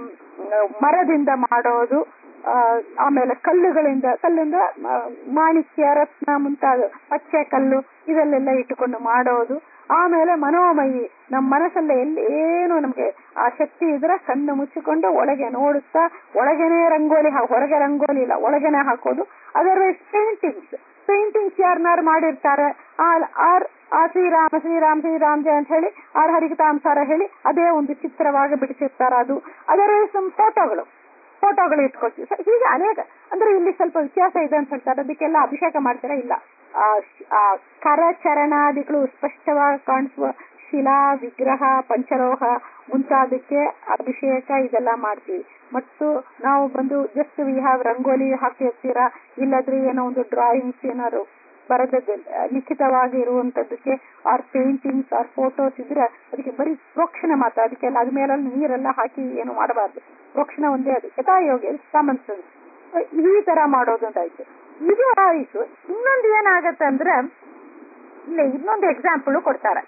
S2: ಮರದಿಂದ ಮಾಡೋದು ಆ, ಆಮೇಲೆ ಕಲ್ಲುಗಳಿಂದ ಕಲ್ಲಿಂದ ಆ, ಮಾಣಿಕ್ಯ ರತ್ನ ಮುಂತಾದ ಪಚ್ಚೆ ಕಲ್ಲು ಇದಲ್ಲೆಲ್ಲ ಇಟ್ಟುಕೊಂಡು ಮಾಡೋದು ಆಮೇಲೆ ಮನೋಮಯಿ ನಮ್ಮ ಮನಸ್ಸಲ್ಲೇ ಎಲ್ಲಿ ಏನು ನಮ್ಗೆ ಆ ಶಕ್ತಿ ಇದ್ರೆ ಕಣ್ಣು ಮುಚ್ಚಿಕೊಂಡು ಒಳಗೆ ನೋಡುತ್ತಾ ಒಳಗೆನೆ ರಂಗೋಲಿ ಹಾ- ಹೊರಗೆ ರಂಗೋಲಿ ಇಲ್ಲ ಒಳಗೆನೆ ಹಾಕೋದು ಅದರ್ವೈಸ್ ಪೇಂಟಿಂಗ್ಸ್ ಪೇಂಟಿಂಗ್ಸ್ ಯಾರನ್ನಾರು ಮಾಡಿರ್ತಾರೆ ಆ- ಆರ್ ಆ ಶ್ರೀರಾಮ ಶ್ರೀರಾಮ ಶ್ರೀರಾಮ್ ಜಯ ಅಂತ ಹೇಳಿ ಆರ್ ಹರಿಕತಾಂಸಾರ ಹೇಳಿ ಅದೇ ಒಂದು ಚಿತ್ರವಾಗಿ ಬಿಡಿಸಿರ್ತಾರೆ ಅದು ಅದರ್ವೈಸ್ ನಮ್ಮ ಫೋಟೋಗಳು ಫೋಟೋಗಳು ಇಟ್ಕೊಳ್ತೀವಿ So ಹೀಗೆ ಅನೇಕ ಅಂದ್ರೆ ಇಲ್ಲಿ ಸ್ವಲ್ಪ ವ್ಯತ್ಯಾಸ ಇದೆ ಅಂತ ಹೇಳ್ತಾರೆ ಅದಕ್ಕೆಲ್ಲ ಅಭಿಷೇಕ ಮಾಡ್ತಾರೆ ಇಲ್ಲ ಆ ಶ್- ಆ ಕರಚರಣಾದಿಗಳು ಸ್ಪಷ್ಟವಾಗಿ ಕಾಣಿಸುವ ಶಿಲಾ ವಿಗ್ರಹ ಪಂಚಲೋಹ ಮುಂತಾದಕ್ಕೆ ಅಭಿಷೇಕ ಇದೆಲ್ಲ ಮಾಡ್ತೀವಿ ಮತ್ತು ನಾವು ಬಂದು ಜಸ್ಟ್ ವಿ ಹ್ಯಾವ್ ರಂಗೋಲಿ ಹಾಕಿರ್ತೀರಾ ಇಲ್ಲದ್ರೆ ಏನೋ ಒಂದು ಡ್ರಾಯಿಂಗ್ಸ್ ಏನಾದ್ರು ಬರೆದದ್ದು ಲಿಖಿತವಾಗಿ ಇರುವಂತದ್ದಕ್ಕೆ ಆರ್ ಪೇಂಟಿಂಗ್ಸ್ ಆರ್ ಫೋಟೋಸ್ ಇದ್ರೆ ಅದಕ್ಕೆ ಬರೀ ಪ್ರೋಕ್ಷಣೆ ಮಾತ್ರ ಅದಕ್ಕೆಲ್ಲ ಅದ ಮೇಲೆ ನೀರೆಲ್ಲ ಹಾಕಿ ಏನು ಮಾಡಬಾರ್ದು ಪ್ರೋಕ್ಷಣೆ ಒಂದೇ ಅದು ಯಥಾಯೋಗ್ಯ ಕಾಮನ್ ಸೆನ್ಸ್ ಈ ತರ ಮಾಡೋದು ಅಂತ ಆಯ್ತು ಇದು ಆಯ್ತು ಇನ್ನೊಂದು ಏನಾಗತ್ತೆ ಅಂದ್ರೆ ಇಲ್ಲಿ ಇನ್ನೊಂದು ಎಕ್ಸಾಂಪಲ್ ಕೊಡ್ತಾರೆ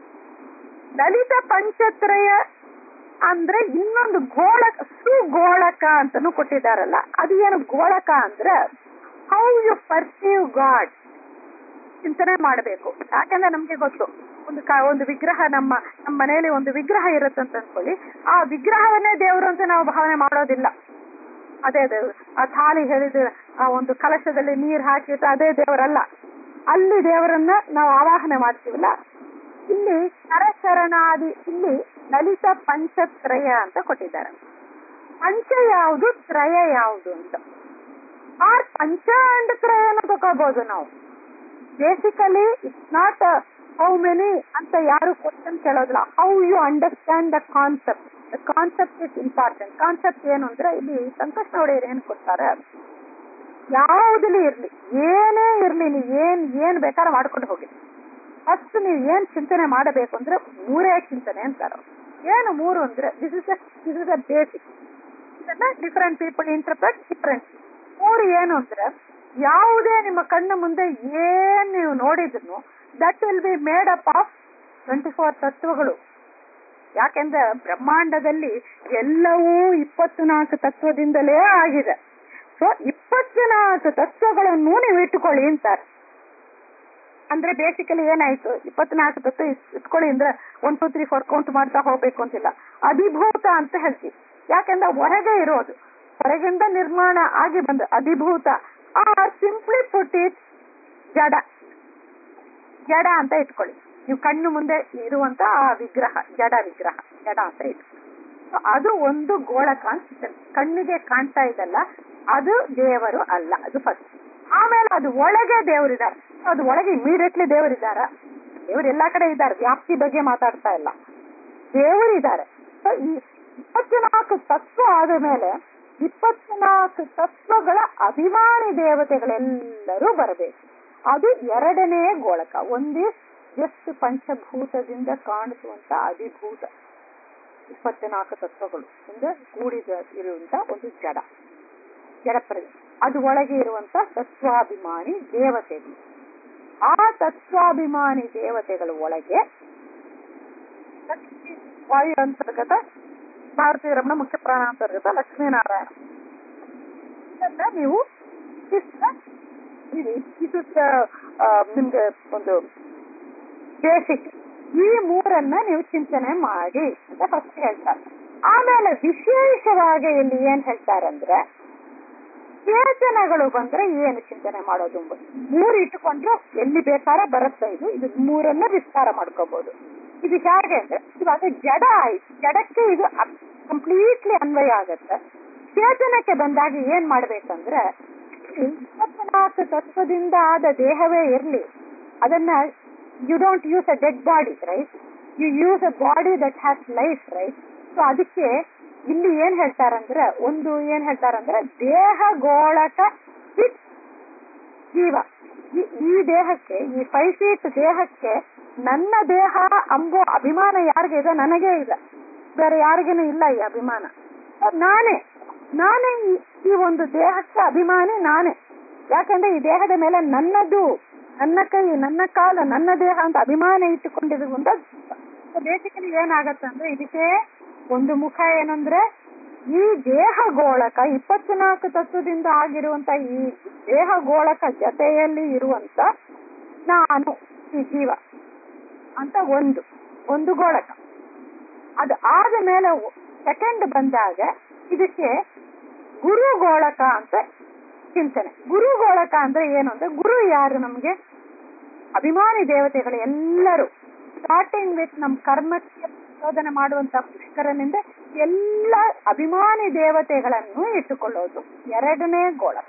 S2: ಲಲಿತ ಪಂಚತ್ರಯ ಅಂದ್ರೆ ಇನ್ನೊಂದು ಗೋಳಕ ಸುಗೋಳಕ ಅಂತಾನು ಕೊಟ್ಟಿದ್ದಾರಲ್ಲ ಅದು ಏನು ಗೋಳಕ ಅಂದ್ರೆ ಹೌ ಯು ಪರ್ಸೀವ್ ಗಾಡ್ ಚಿಂತನೆ ಮಾಡಬೇಕು ಯಾಕಂದ್ರೆ ನಮ್ಗೆ ಗೊತ್ತು ಒಂದು ಕ- ಒಂದು ವಿಗ್ರಹ ನಮ್ಮ ನಮ್ಮ ಮನೆಯಲ್ಲಿ ಒಂದು ವಿಗ್ರಹ ಇರುತ್ತೆ ಅಂತ ಅನ್ಕೊಳ್ಳಿ ಆ ವಿಗ್ರಹವನ್ನೇ ದೇವರು ಅಂತ ನಾವು ಭಾವನೆ ಮಾಡೋದಿಲ್ಲ ಅದೇ ದೇವ್ರು ಆ ಥಾಲಿ ಹೇಳಿದ ಆ ಒಂದು ಕಲಶದಲ್ಲಿ ನೀರ್ ಹಾಕಿಟ್ಟು ಅದೇ ದೇವರಲ್ಲ ಅಲ್ಲಿ ದೇವರನ್ನ ನಾವು ಆವಾಹನೆ ಮಾಡ್ತೀವಲ್ಲ ಇಲ್ಲಿ ಕರಚರಣಾದಿ ಇಲ್ಲಿ ಲಲಿತ ಪಂಚತ್ರಯ ಅಂತ ಕೊಟ್ಟಿದ್ದಾರೆ ಪಂಚ ಯಾವುದು ತ್ರಯ ಯಾವುದು ಅಂತ ಆರ್ ಪಂಚ ಅಂಡ್ ತ್ರಯನ ತಗೋಬಹುದು ನಾವು basically it's not how many ಅಂತ ಯಾರು ಕ್ವಶನ್ ಕೇಳೋದಿಲ್ಲ how you understand the concept the concept is important concept ಏನು ಅಂದ್ರೆ ಇಲ್ಲಿ ಸಂಕಷ್ಟ ಒಡೆಯರು ಏನ್ ಕೊಡ್ತಾರೆ ಯಾವುದಲ್ಲಿ ಇರ್ಲಿ ಏನೇ ಇರ್ಲಿ ನೀವು ಏನ್ ಏನ್ ಬೇಕಾದ್ರೆ ಮಾಡ್ಕೊಂಡು ಹೋಗಿ ಫಸ್ಟ್ ನೀವು ಏನ್ ಚಿಂತನೆ ಮಾಡಬೇಕು ಅಂದ್ರೆ ಮೂರೇ ಚಿಂತನೆ ಅಂತಾರ ಏನು ಮೂರು ಅಂದ್ರೆ this is this is a basic ಇದನ್ನ ಡಿಫರೆಂಟ್ ಪೀಪಲ್ ಇಂಟರ್ಪ್ರೆಟ್ ಡಿಫರೆಂಟ್ ಮೂರು ಏನು ಅಂದ್ರೆ ಯಾವುದೇ ನಿಮ್ಮ ಕಣ್ಣು ಮುಂದೆ ಏನ್ ನೀವು ನೋಡಿದ್ರು that will be made up of twenty four ತತ್ವಗಳು ಯಾಕೆಂದ್ರೆ ಬ್ರಹ್ಮಾಂಡದಲ್ಲಿ ಎಲ್ಲವೂ ಇಪ್ಪತ್ತು ನಾಲ್ಕು ತತ್ವದಿಂದಲೇ ಆಗಿದೆ ಸೊ ಇಪ್ಪತ್ತು ನಾಲ್ಕು ತತ್ವಗಳನ್ನು ನೀವು ಇಟ್ಟುಕೊಳ್ಳಿ ಅಂತಾರೆ ಅಂದ್ರೆ ಬೇಸಿಕಲಿ ಏನಾಯ್ತು ಇಪ್ಪತ್ನಾಲ್ಕು ತತ್ವ ಇಟ್- ಇಟ್ಕೊಳ್ಳಿ ಅಂದ್ರೆ one two three four count ಮಾಡ್ತಾ ಹೋಗ್ಬೇಕು ಅಂತಿಲ್ಲ ಅಧಿಭೂತ ಅಂತ ಹೇಳ್ತೀವಿ ಯಾಕೆಂದ್ರೆ ಹೊರಗೆ ಇರೋದು ಹೊರಗಿಂದ ನಿರ್ಮಾಣ ಆಗಿ ಬಂದ ಅಧಿಭೂತ ಆರ್ ಸಿಂಪ್ಲಿ ಪುಟ್ ಇಟ್ ಜಡ ಜಡ ಅಂತ ಇಟ್ಕೊಳ್ಳಿ ನೀವು ಕಣ್ಣು ಮುಂದೆ ಇರುವಂತ ಆ ವಿಗ್ರಹ ಜಡ ವಿಗ್ರಹ ಜಡ ಅಂತ ಇಟ್ಕೊಳ್ಳಿ So ಅದು ಒಂದು ಗೋಳಕ ಅಂತ ಕಣ್ಣಿಗೆ ಕಾಣ್ತಾ ಇದಲ್ಲ ಅದು ದೇವರು ಅಲ್ಲ ಅದು ಫಸ್ಟ್ ಆಮೇಲೆ ಅದು ಒಳಗೆ ದೇವರಿದ್ದಾರೆ ಅದು ಒಳಗೆ ಇಮಿಡಿಯೇಟ್ಲಿ ದೇವರಿದ್ದಾರ ದೇವರು ಎಲ್ಲಾ ಕಡೆ ಇದ್ದಾರೆ ವ್ಯಾಪ್ತಿ ಬಗ್ಗೆ ಮಾತಾಡ್ತಾ ಇಲ್ಲ ದೇವರಿದ್ದಾರೆ So ಈ ಇಪ್ಪತ್ನಾಲ್ಕು ತತ್ವ ಆದ ಮೇಲೆ ಇಪ್ಪತ್ನಾಲ್ಕು ತತ್ವಗಳ ಅಭಿಮಾನಿ ದೇವತೆಗಳೆಲ್ಲರೂ ಬರಬೇಕು ಅದು ಎರಡನೇ ಗೋಳಕ ಒಂದೇ ಜಸ್ಟ್ ಪಂಚಭೂತದಿಂದ ಕಾಣಿಸುವಂತ ಅಧಿಭೂತ ಇಪ್ಪತ್ನಾಲ್ಕು ತತ್ವಗಳು ಅಂದ್ರೆ ಕೂಡಿದ ಇರುವಂತ ಒಂದು ಜಡ ಜಡ ಪ್ರದೇಶ ಅದು ಒಳಗೆ ಇರುವಂತ ತತ್ವಾಭಿಮಾನಿ ದೇವತೆಗಳು ಆ ತತ್ವಾಭಿಮಾನಿ ದೇವತೆಗಳ ಒಳಗೆ ಲಕ್ಷ್ಮೀ ವಾಯು ಅಂತರ್ಗತ ಭಾರತೀಯ ರಮಣ ಮುಖ್ಯ ಪ್ರಾಣ ಅಂತರ್ಗತ ಲಕ್ಷ್ಮೀನಾರಾಯಣ ಇದನ್ನ ನೀವು ಇದು ಇದು ಆ, ನಿಮ್ಗೆ ಒಂದು ಬೇಸಿಕ್ ಈ ಮೂರನ್ನ ನೀವು ಚಿಂತನೆ ಮಾಡಿ ಅಂತ ಫಸ್ಟ್ ಹೇಳ್ತಾರೆ ಆಮೇಲೆ ವಿಶೇಷವಾಗಿ ಇಲ್ಲಿ ಏನ್ ಹೇಳ್ತಾರಂದ್ರೆ ಚೇತನಗಳು ಬಂದ್ರೆ ಏನು ಚಿಂತನೆ ಮಾಡೋದು ಎಂಬುದು. ಮೂರು ಇಟ್ಟುಕೊಂಡ್ರೆ ಎಲ್ಲಿ ಬೇಕಾದ್ರೆ ಬರುತ್ತೆ ಇದು ಇದು ಮೂರನ್ನ ವಿಸ್ತಾರ ಮಾಡ್ಕೋಬಹುದು ಇದು ಹೇಗೆ ಅಂದ್ರೆ ಇವಾಗ ಜಡ ಆಯ್ತು ಜಡಕ್ಕೆ ಇದು ಕಂಪ್ಲೀಟ್ಲಿ ಅನ್ವಯ ಆಗತ್ತೆ ಚೇತನಕ್ಕೆ ಬಂದಾಗ ಏನ್ ಮಾಡ್ಬೇಕಂದ್ರೆ ಇಪ್ಪತ್ನಾಲ್ಕು ತತ್ವದಿಂದ ಆದ ದೇಹವೇ ಇರ್ಲಿ ಅದನ್ನ you don't use a dead body right you use a body that has life right so ಅದಕ್ಕೆ ಇಲ್ಲಿ ಏನ್ ಹೇಳ್ತಾರಂದ್ರೆ ಒಂದು ಏನ್ ಹೇಳ್ತಾರಂದ್ರೆ ದೇಹ ಗೋಳಕ with ಜೀವ ಈ- ಈ ದೇಹಕ್ಕೆ ಈ ಫೈವ್ ಫೀಟ್ ದೇಹಕ್ಕೆ ನನ್ನ ದೇಹ ಅಂಬೋ ಅಭಿಮಾನ ಯಾರಿಗೆ ಇದೆ ನನಗೇ ಇದೆ ಬೇರೆ ಯಾರಿಗೇನು ಇಲ್ಲ ಈ ಅಭಿಮಾನ ಅದ್ ನಾನೇ ನಾನೇ ಈ- ಈ ಒಂದು ದೇಹಕ್ಕೆ ಅಭಿಮಾನಿ ನಾನೇ ಯಾಕಂದ್ರೆ ಈ ದೇಹದ ಮೇಲೆ ನನ್ನದು ನನ್ನ ಕೈ ನನ್ನ ಕಾಲ ನನ್ನ ದೇಹ ಅಂತ ಅಭಿಮಾನ ಇಟ್ಟುಕೊಂಡಿರುವಂತ ಬೇಸಿಕಲಿ ಏನಾಗತ್ತೆ ಅಂದ್ರೆ ಇದಕ್ಕೆ ಒಂದು ಮುಖ ಏನಂದ್ರೆ ಈ ದೇಹ ಗೋಳಕ ಇಪ್ಪತ್ನಾಲ್ಕು ತತ್ವದಿಂದ ಆಗಿರುವಂತ ಈ ದೇಹ ಗೋಳಕ ಜೊತೆಯಲ್ಲಿ ಇರುವಂತ ನಾನು ಈ ಜೀವ ಅಂತ ಒಂದು ಒಂದು ಗೋಳಕ ಅದು ಆದ ಮೇಲೆ ಸೆಕೆಂಡ್ ಬಂದಾಗ ಇದಕ್ಕೆ ಗುರು ಗೋಳಕ ಅಂತ ಚಿಂತನೆ ಗುರು ಗೋಳಕ ಅಂದ್ರೆ ಏನು ಅಂದ್ರೆ ಗುರು ಯಾರು ನಮ್ಗೆ ಅಭಿಮಾನಿ ದೇವತೆಗಳು ಎಲ್ಲರೂ ಸ್ಟಾರ್ಟಿಂಗ್ ವಿತ್ ನಮ್ ಕರ್ಮಕ್ಕೆ ಶೋಧನೆ ಮಾಡುವಂತ ಪುಷ್ಕರನಿಂದ ಎಲ್ಲ ಅಭಿಮಾನಿ ದೇವತೆಗಳನ್ನು ಇಟ್ಟುಕೊಳ್ಳೋದು ಎರಡನೇ ಗೋಳಕ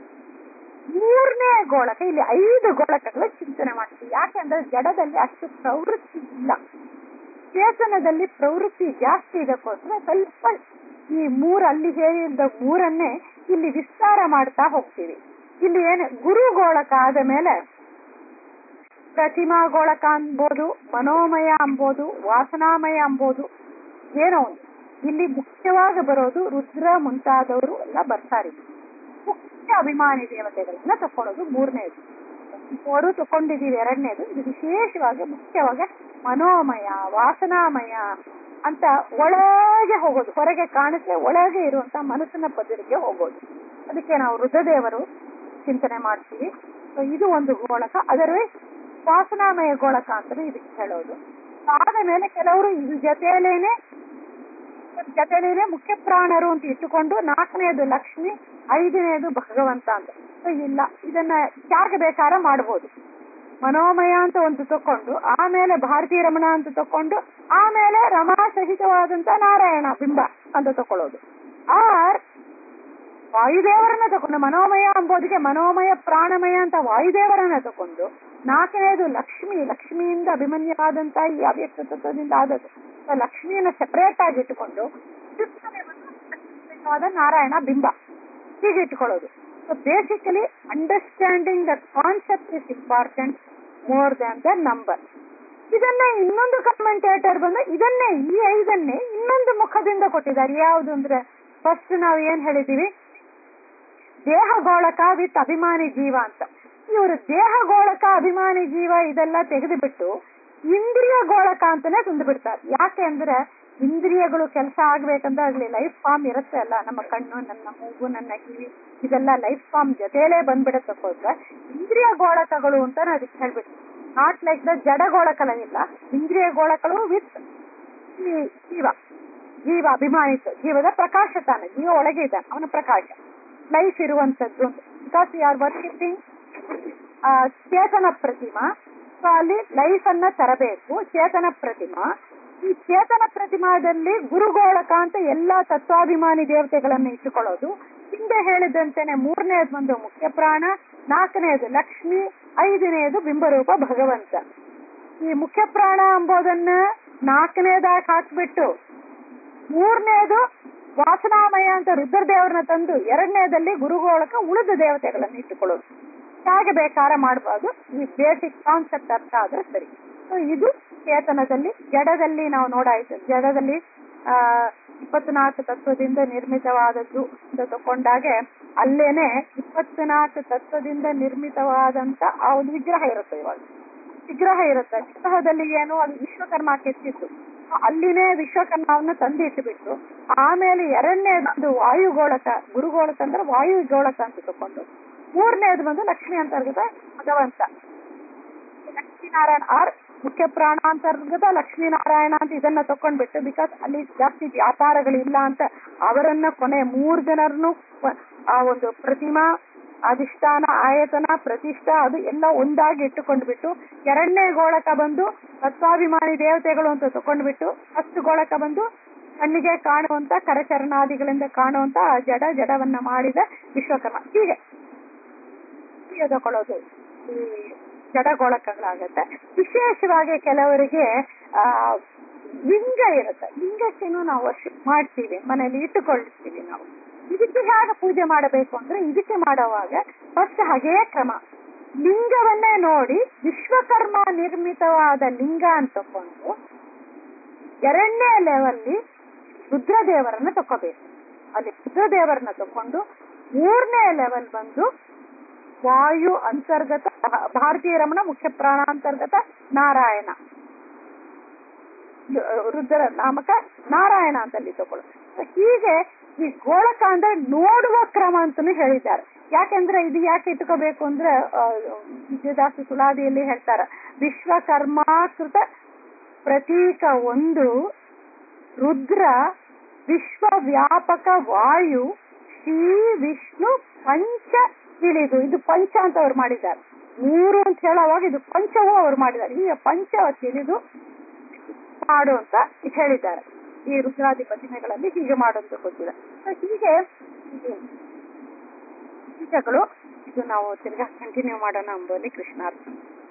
S2: ಮೂರನೇ ಗೋಳಕ ಇಲ್ಲಿ ಐದು ಗೋಳಕಗಳ ಚಿಂತನೆ ಮಾಡ್ತೀವಿ ಯಾಕೆಂದ್ರೆ ಜಡದಲ್ಲಿ ಅಷ್ಟು ಪ್ರವೃತ್ತಿ ಇಲ್ಲ ಚೇತನದಲ್ಲಿ ಪ್ರವೃತ್ತಿ ಜಾಸ್ತಿ ಇದಕ್ಕೋಸ್ಕರ ಸ್ವಲ್ಪ ಈ ಮೂರ್ ಅಲ್ಲಿ ಹೇಳಿದ ಮೂರನ್ನೇ ಇಲ್ಲಿ ವಿಸ್ತಾರ ಮಾಡ್ತಾ ಹೋಗ್ತೀವಿ ಇಲ್ಲಿ ಏನು ಗುರು ಗೋಳಕ ಆದ ಮೇಲೆ ಪ್ರತಿಮಾ ಗೋಳಕ ಅನ್ಬೋದು ಮನೋಮಯ ಅಂಬೋದು ವಾಸನಾಮಯ ಅಂಬೋದು ಏನೋ ಒಂದು ಇಲ್ಲಿ ಮುಖ್ಯವಾಗಿ ಬರೋದು ರುದ್ರ ಮುಂತಾದವರು ಎಲ್ಲ ಬರ್ತಾರೆ ಮುಖ್ಯ ಅಭಿಮಾನಿ ದೇವತೆಗಳನ್ನ ತಕೊಳ್ಳೋದು ಮೂರನೇದು ಮೂರು ತಕೊಂಡಿದೀವಿ ಎರಡನೇದು ಇದು ವಿಶೇಷವಾಗಿ ಮುಖ್ಯವಾಗಿ ಮನೋಮಯ ವಾಸನಾಮಯ ಅಂತ ಒಳಗೆ ಹೋಗೋದು ಹೊರಗೆ ಕಾಣಿಸೆ ಒಳಗೆ ಇರುವಂತ ಮನಸ್ಸಿನ ಪದರಿಗೆ ಹೋಗೋದು ಅದಕ್ಕೆ ನಾವು ರುದ್ರದೇವರು ಚಿಂತನೆ ಮಾಡ್ತೀವಿ ಸೊ ಇದು ಒಂದು ಗೋಳಕ ಅದರ್ವೈಸ್ ವಾಸನಾಮಯ ಗೋಳಕ ಅಂತಾನೆ ಇದಕ್ಕೆ ಹೇಳೋದು ಆದ ಮೇಲೆ ಕೆಲವರು ಇದು ಜೊತೆಯಲ್ಲೇನೆ ಜೊತೆಲೇನೆ ಮುಖ್ಯ ಪ್ರಾಣರು ಅಂತ ಇಟ್ಟುಕೊಂಡು ನಾಲ್ಕನೇದು ಲಕ್ಷ್ಮಿ ಐದನೇದು ಭಗವಂತ ಅಂತ ಸೊ ಇಲ್ಲ ಇದನ್ನ ಯಾಕೆ ಬೇಕಾರ ಮಾಡಬಹುದು ಮನೋಮಯ ಅಂತ ಒಂದು ತಕೊಂಡು ಆಮೇಲೆ ಭಾರತೀಯ ರಮಣ ಅಂತ ತಕೊಂಡು ಆಮೇಲೆ ರಮಾ ಸಹಿತವಾದಂತ ನಾರಾಯಣ ಬಿಂಬ ಅಂತ ತಕೊಳ್ಳೋದು ಆರ್ ವಾಯುದೇವರನ್ನ ತಕೊಂಡು ಮನೋಮಯ ಅಂಬೋದಿಗೆ ಮನೋಮಯ ಪ್ರಾಣಮಯ ಅಂತ ವಾಯುದೇವರನ್ನ ತಕೊಂಡು ನಾಲ್ಕನೇದು ಲಕ್ಷ್ಮಿ ಲಕ್ಷ್ಮಿಯಿಂದ ಅಭಿಮನ್ಯವಾದಂತ ಈ ಅವ್ಯಕ್ತ ತತ್ವದಿಂದ ಆದದ್ದು ಸೊ ಲಕ್ಷ್ಮಿಯನ್ನ ಸೆಪರೇಟ್ ಆಗಿ ಇಟ್ಟುಕೊಂಡು ಆದ ನಾರಾಯಣ ಬಿಂಬ ಹೀಗೆ ಇಟ್ಕೊಳ್ಳೋದು so basically understanding the concept is important more than the number ಇದನ್ನ ಇನ್ನೊಂದು ಕಮೆಂಟೇಟರ್ ಬಂದು ಇದನ್ನೇ ಈ ಐದನ್ನೇ ಇನ್ನೊಂದು ಮುಖದಿಂದ ಕೊಟ್ಟಿದ್ದಾರೆ ಯಾವುದು ಅಂದ್ರೆ ಫಸ್ಟ್ ನಾವು ಏನ್ ಹೇಳಿದೀವಿ ದೇಹಗೋಳಕ ವಿತ್ ಅಭಿಮಾನಿ ಜೀವ ಅಂತ ಇವರು ದೇಹಗೋಳಕ ಅಭಿಮಾನಿ ಜೀವ ಇದೆಲ್ಲ ತೆಗೆದುಬಿಟ್ಟು ಇಂದ್ರಿಯ ಗೋಳಕ ಅಂತಾನೆ ತಂದು ಬಿಡ್ತಾರೆ ಯಾಕೆ ಅಂದ್ರೆ ಇಂದ್ರಿಯಗಳು ಕೆಲಸ ಆಗ್ಬೇಕಂದ್ರೆ ಅಲ್ಲಿ ಲೈಫ್ ಫಾರ್ಮ್ ಇರುತ್ತೆ ಅಲ್ಲ ನಮ್ಮ ಕಣ್ಣು ನನ್ನ ಮೂಗು ನನ್ನ ಕಿವಿ ಇದೆಲ್ಲ ಲೈಫ್ ಫಾರ್ಮ್ ಜೊತೆಲೇ ಬಂದ್ಬಿಡತ್ತಕ್ಕೋಸ್ಕರ ಇಂದ್ರಿಯ ಗೋಳಕಗಳು ಅಂತ ಅದಕ್ಕೆ ಹೇಳ್ಬಿಟ್ಟು ನಾಟ್ ಲೈಕ್ ದ ಜಡ ಗೋಳಕಗಳಿಲ್ಲ ಇಂದ್ರಿಯ ಗೋಳಕಗಳು ವಿತ್ ಜೀವ ಜೀವ ಅಭಿಮಾನಿತ ಜೀವದ ಪ್ರಕಾಶ ತಾನೆ ಜೀವ ಒಳಗೆ ಇದ್ದಾನೆ ಅವನ ಪ್ರಕಾಶ ಲೈಫ್ ಇರುವಂತದ್ದು ಬಿಕಾಸ್ ಯು ಆರ್ ವರ್ಶಿಪಿಂಗ್ ಚೇತನ ಪ್ರತಿಮಾ ಸೊ ಅಲ್ಲಿ ಲೈಫ್ ಅನ್ನ ತರಬೇಕು ಚೇತನ ಪ್ರತಿಮಾ ಈ ಚೇತನ ಪ್ರತಿಮಾದಲ್ಲಿ ಗುರುಗೋಳಕ ಅಂತ ಎಲ್ಲಾ ತತ್ವಾಭಿಮಾನಿ ದೇವತೆಗಳನ್ನು ಇಟ್ಟುಕೊಳ್ಳೋದು ಹಿಂದೆ ಹೇಳಿದಂತೆನೆ ಮೂರನೇದು ಒಂದು ಮುಖ್ಯ ಪ್ರಾಣ ನಾಲ್ಕನೆಯದು ಲಕ್ಷ್ಮಿ ಐದನೆಯದು ಬಿಂಬರೂಪ ಭಗವಂತ ಈ ಮುಖ್ಯ ಪ್ರಾಣ ಎಂಬುದನ್ನ ನಾಲ್ಕನೇದಾಗಿ ಹಾಕ್ಬಿಟ್ಟು ಮೂರನೇದು ವಾಸನಾಮಯ ಅಂತ ರುದ್ರದೇವರನ್ನ ತಂದು ಎರಡನೇದಲ್ಲಿ ಗುರುಗೋಳಕ ಉಳಿದ ದೇವತೆಗಳನ್ನು ಇಟ್ಟುಕೊಳ್ಳೋದು ಹೇಗೆ ಬೇಕಾರ ಮಾಡಬಹುದು ಈ ಬೇಸಿಕ್ ಕಾನ್ಸೆಪ್ಟ್ ಅರ್ಥ ಆದ್ರೆ ಸರಿ ಸೊ ಇದು ಚೇತನದಲ್ಲಿ ಜಡದಲ್ಲಿ ನಾವು ನೋಡಾಯ್ತು ಜಡದಲ್ಲಿ ಆ ಇಪ್ಪತ್ನಾಲ್ಕು ತತ್ವದಿಂದ ನಿರ್ಮಿತವಾದದ್ದು ಅಂತ ತಕೊಂಡಾಗೆ ಅಲ್ಲೇನೆ ಇಪ್ಪತ್ನಾಲ್ಕು ತತ್ವದಿಂದ ನಿರ್ಮಿತವಾದಂತ ಆ ಒಂದು ವಿಗ್ರಹ ಇರುತ್ತೆ ಇವಾಗ ವಿಗ್ರಹ ಇರುತ್ತೆ ವಿಗ್ರಹದಲ್ಲಿ ಏನು ಅದು ವಿಶ್ವಕರ್ಮ ಕೆತ್ತಿತ್ತು ಅಲ್ಲಿನೇ ವಿಶ್ವಕರ್ಮವನ್ನು ತಂದಿಟ್ಟುಬಿಟ್ಟು ಆಮೇಲೆ ಎರಡನೇದು ವಾಯುಗೋಳಕ ಗುರುಗೋಳಕ ಅಂದ್ರೆ ವಾಯುಗೋಳಕ ಅಂತ ತಕೊಂಡು ಮೂರನೇದು ಬಂದು ಲಕ್ಷ್ಮಿ ಅಂತರ್ಗತ ಭಗವಂತ ಲಕ್ಷ್ಮೀನಾರಾಯಣ ಆರ್ ಮುಖ್ಯ ಪ್ರಾಣ ಅಂತರ್ಗತ ಲಕ್ಷ್ಮೀನಾರಾಯಣ ಅಂತ ಇದನ್ನ ತಕೊಂಡ್ಬಿಟ್ಟು ಬಿಕಾಸ್ ಅಲ್ಲಿ ಜಾಸ್ತಿ ವ್ಯಾಪಾರಗಳಿಲ್ಲ ಅಂತ ಅವರನ್ನ ಕೊನೆ ಮೂರ್ ಜನರನ್ನು ಆ ಒಂದು ಪ್ರತಿಮಾ ಅಧಿಷ್ಠಾನ ಆಯತನ ಪ್ರತಿಷ್ಠಾ ಅದು ಎಲ್ಲ ಒಂದಾಗಿ ಇಟ್ಟುಕೊಂಡ್ಬಿಟ್ಟು ಎರಡನೇ ಗೋಳಕ ಬಂದು ತತ್ವಾಭಿಮಾನಿ ದೇವತೆಗಳು ಅಂತ ತಕೊಂಡ್ಬಿಟ್ಟು ಫಸ್ಟ್ ಗೋಳಕ ಬಂದು ಕಣ್ಣಿಗೆ ಕಾಣುವಂತ ಕರಚರಣಾದಿಗಳಿಂದ ಕಾಣುವಂತ ಆ ಜಡ ಜಡವನ್ನ ಮಾಡಿದ ವಿಶ್ವಕರ್ಮ ಹೀಗೆ ತಗೊಳ್ಳೋದು ಈ ಜಡಗೋಳಕಗಳಾಗತ್ತೆ ವಿಶೇಷವಾಗಿ ಕೆಲವರಿಗೆ ಆ ಲಿಂಗ ಇರುತ್ತೆ ಲಿಂಗಕ್ಕೇನು ನಾವು ವರ್ಷಿಪ್ ಮಾಡ್ತೀವಿ ಮನೆಯಲ್ಲಿ ಇಟ್ಟುಕೊಳ್ತೀವಿ ನಾವು ಇದಕ್ಕೆ ಹೇಗೆ ಪೂಜೆ ಮಾಡಬೇಕು ಅಂದ್ರೆ ಇದಕ್ಕೆ ಮಾಡುವಾಗ ಫಸ್ಟ್ ಹಾಗೇ ಕ್ರಮ ಲಿಂಗವನ್ನೇ ನೋಡಿ ವಿಶ್ವಕರ್ಮ ನಿರ್ಮಿತವಾದ ಲಿಂಗ ಅಂತ ತಕೊಂಡು ಎರಡನೇ ಲೆವೆಲ್ಲಿ ರುದ್ರದೇವರನ್ನ ತಕೋಬೇಕು ಅಲ್ಲಿ ರುದ್ರದೇವರನ್ನ ತಕೊಂಡು ಮೂರನೇ ಲೆವೆಲ್ ಬಂದು ವಾಯು ಅಂತರ್ಗತ ಭಾರತೀಯ ರಮಣ ಮುಖ್ಯ ಪ್ರಾಣ ಅಂತರ್ಗತ ನಾರಾಯಣ ರುದ್ರ ನಾಮಕ ನಾರಾಯಣ ಅಂತಲ್ಲಿ ತಗೊಳ್ಳು ಹೀಗೆ ಈ ಗೋಳಕ ಅಂದ್ರೆ ನೋಡುವ ಕ್ರಮ ಅಂತಾನು ಹೇಳಿದ್ದಾರೆ ಯಾಕೆಂದ್ರೆ ಇದು ಯಾಕೆ ಇಟ್ಕೋಬೇಕು ಅಂದ್ರೆ ವಿದ್ಯಾದಾಸ ಸುಳಾದಿಯಲ್ಲಿ ಹೇಳ್ತಾರ ವಿಶ್ವಕರ್ಮಾಕೃತ ಪ್ರತೀಕ ಒಂದು ರುದ್ರ ವಿಶ್ವವ್ಯಾಪಕ ವಾಯು ಶ್ರೀ ವಿಷ್ಣು ಪಂಚ ತಿಳಿದು ಇದು ಪಂಚ ಅಂತ ಅವ್ರು ಮಾಡಿದ್ದಾರೆ ಮೂರು ಅಂತ ಹೇಳುವಾಗ ಇದು ಪಂಚವೂ ಅವ್ರು ಮಾಡಿದ್ದಾರೆ ಈಗ ಪಂಚ ತಿಳಿದು ಮಾಡು ಅಂತ ಹೇಳಿದ್ದಾರೆ ಈ ರುದ್ರಾದಿ ಪ್ರತಿಮೆಗಳಲ್ಲಿ ಹೀಗೆ ಮಾಡುವಂತ ಗೊತ್ತಿದೆ ಹೀಗೆ ಬೀಜಗಳು ಇದು ನಾವು ತಿರ್ಗಾ ಕಂಟಿನ್ಯೂ ಮಾಡೋಣ ಎಂಬುದರಲ್ಲಿ ಕೃಷ್ಣಾರ್ಥ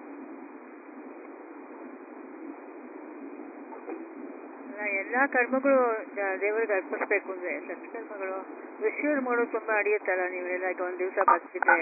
S3: ಎಲ್ಲಾ ಕರ್ಮಗಳು ದೇವರಿಗೆ ಅರ್ಪಿಸ್ಬೇಕು ಅಂದ್ರೆ ಸತ್ಕರ್ಮಗಳು ವಿಶ್ವ ಮಾಡೋದು ತುಂಬಾ ಅಡಿಯುತ್ತಲ್ಲ ನೀವೆಲ್ಲ ಈಗ ಒಂದ್ ದಿವಸ ಬರ್ತಿದ್ರೆ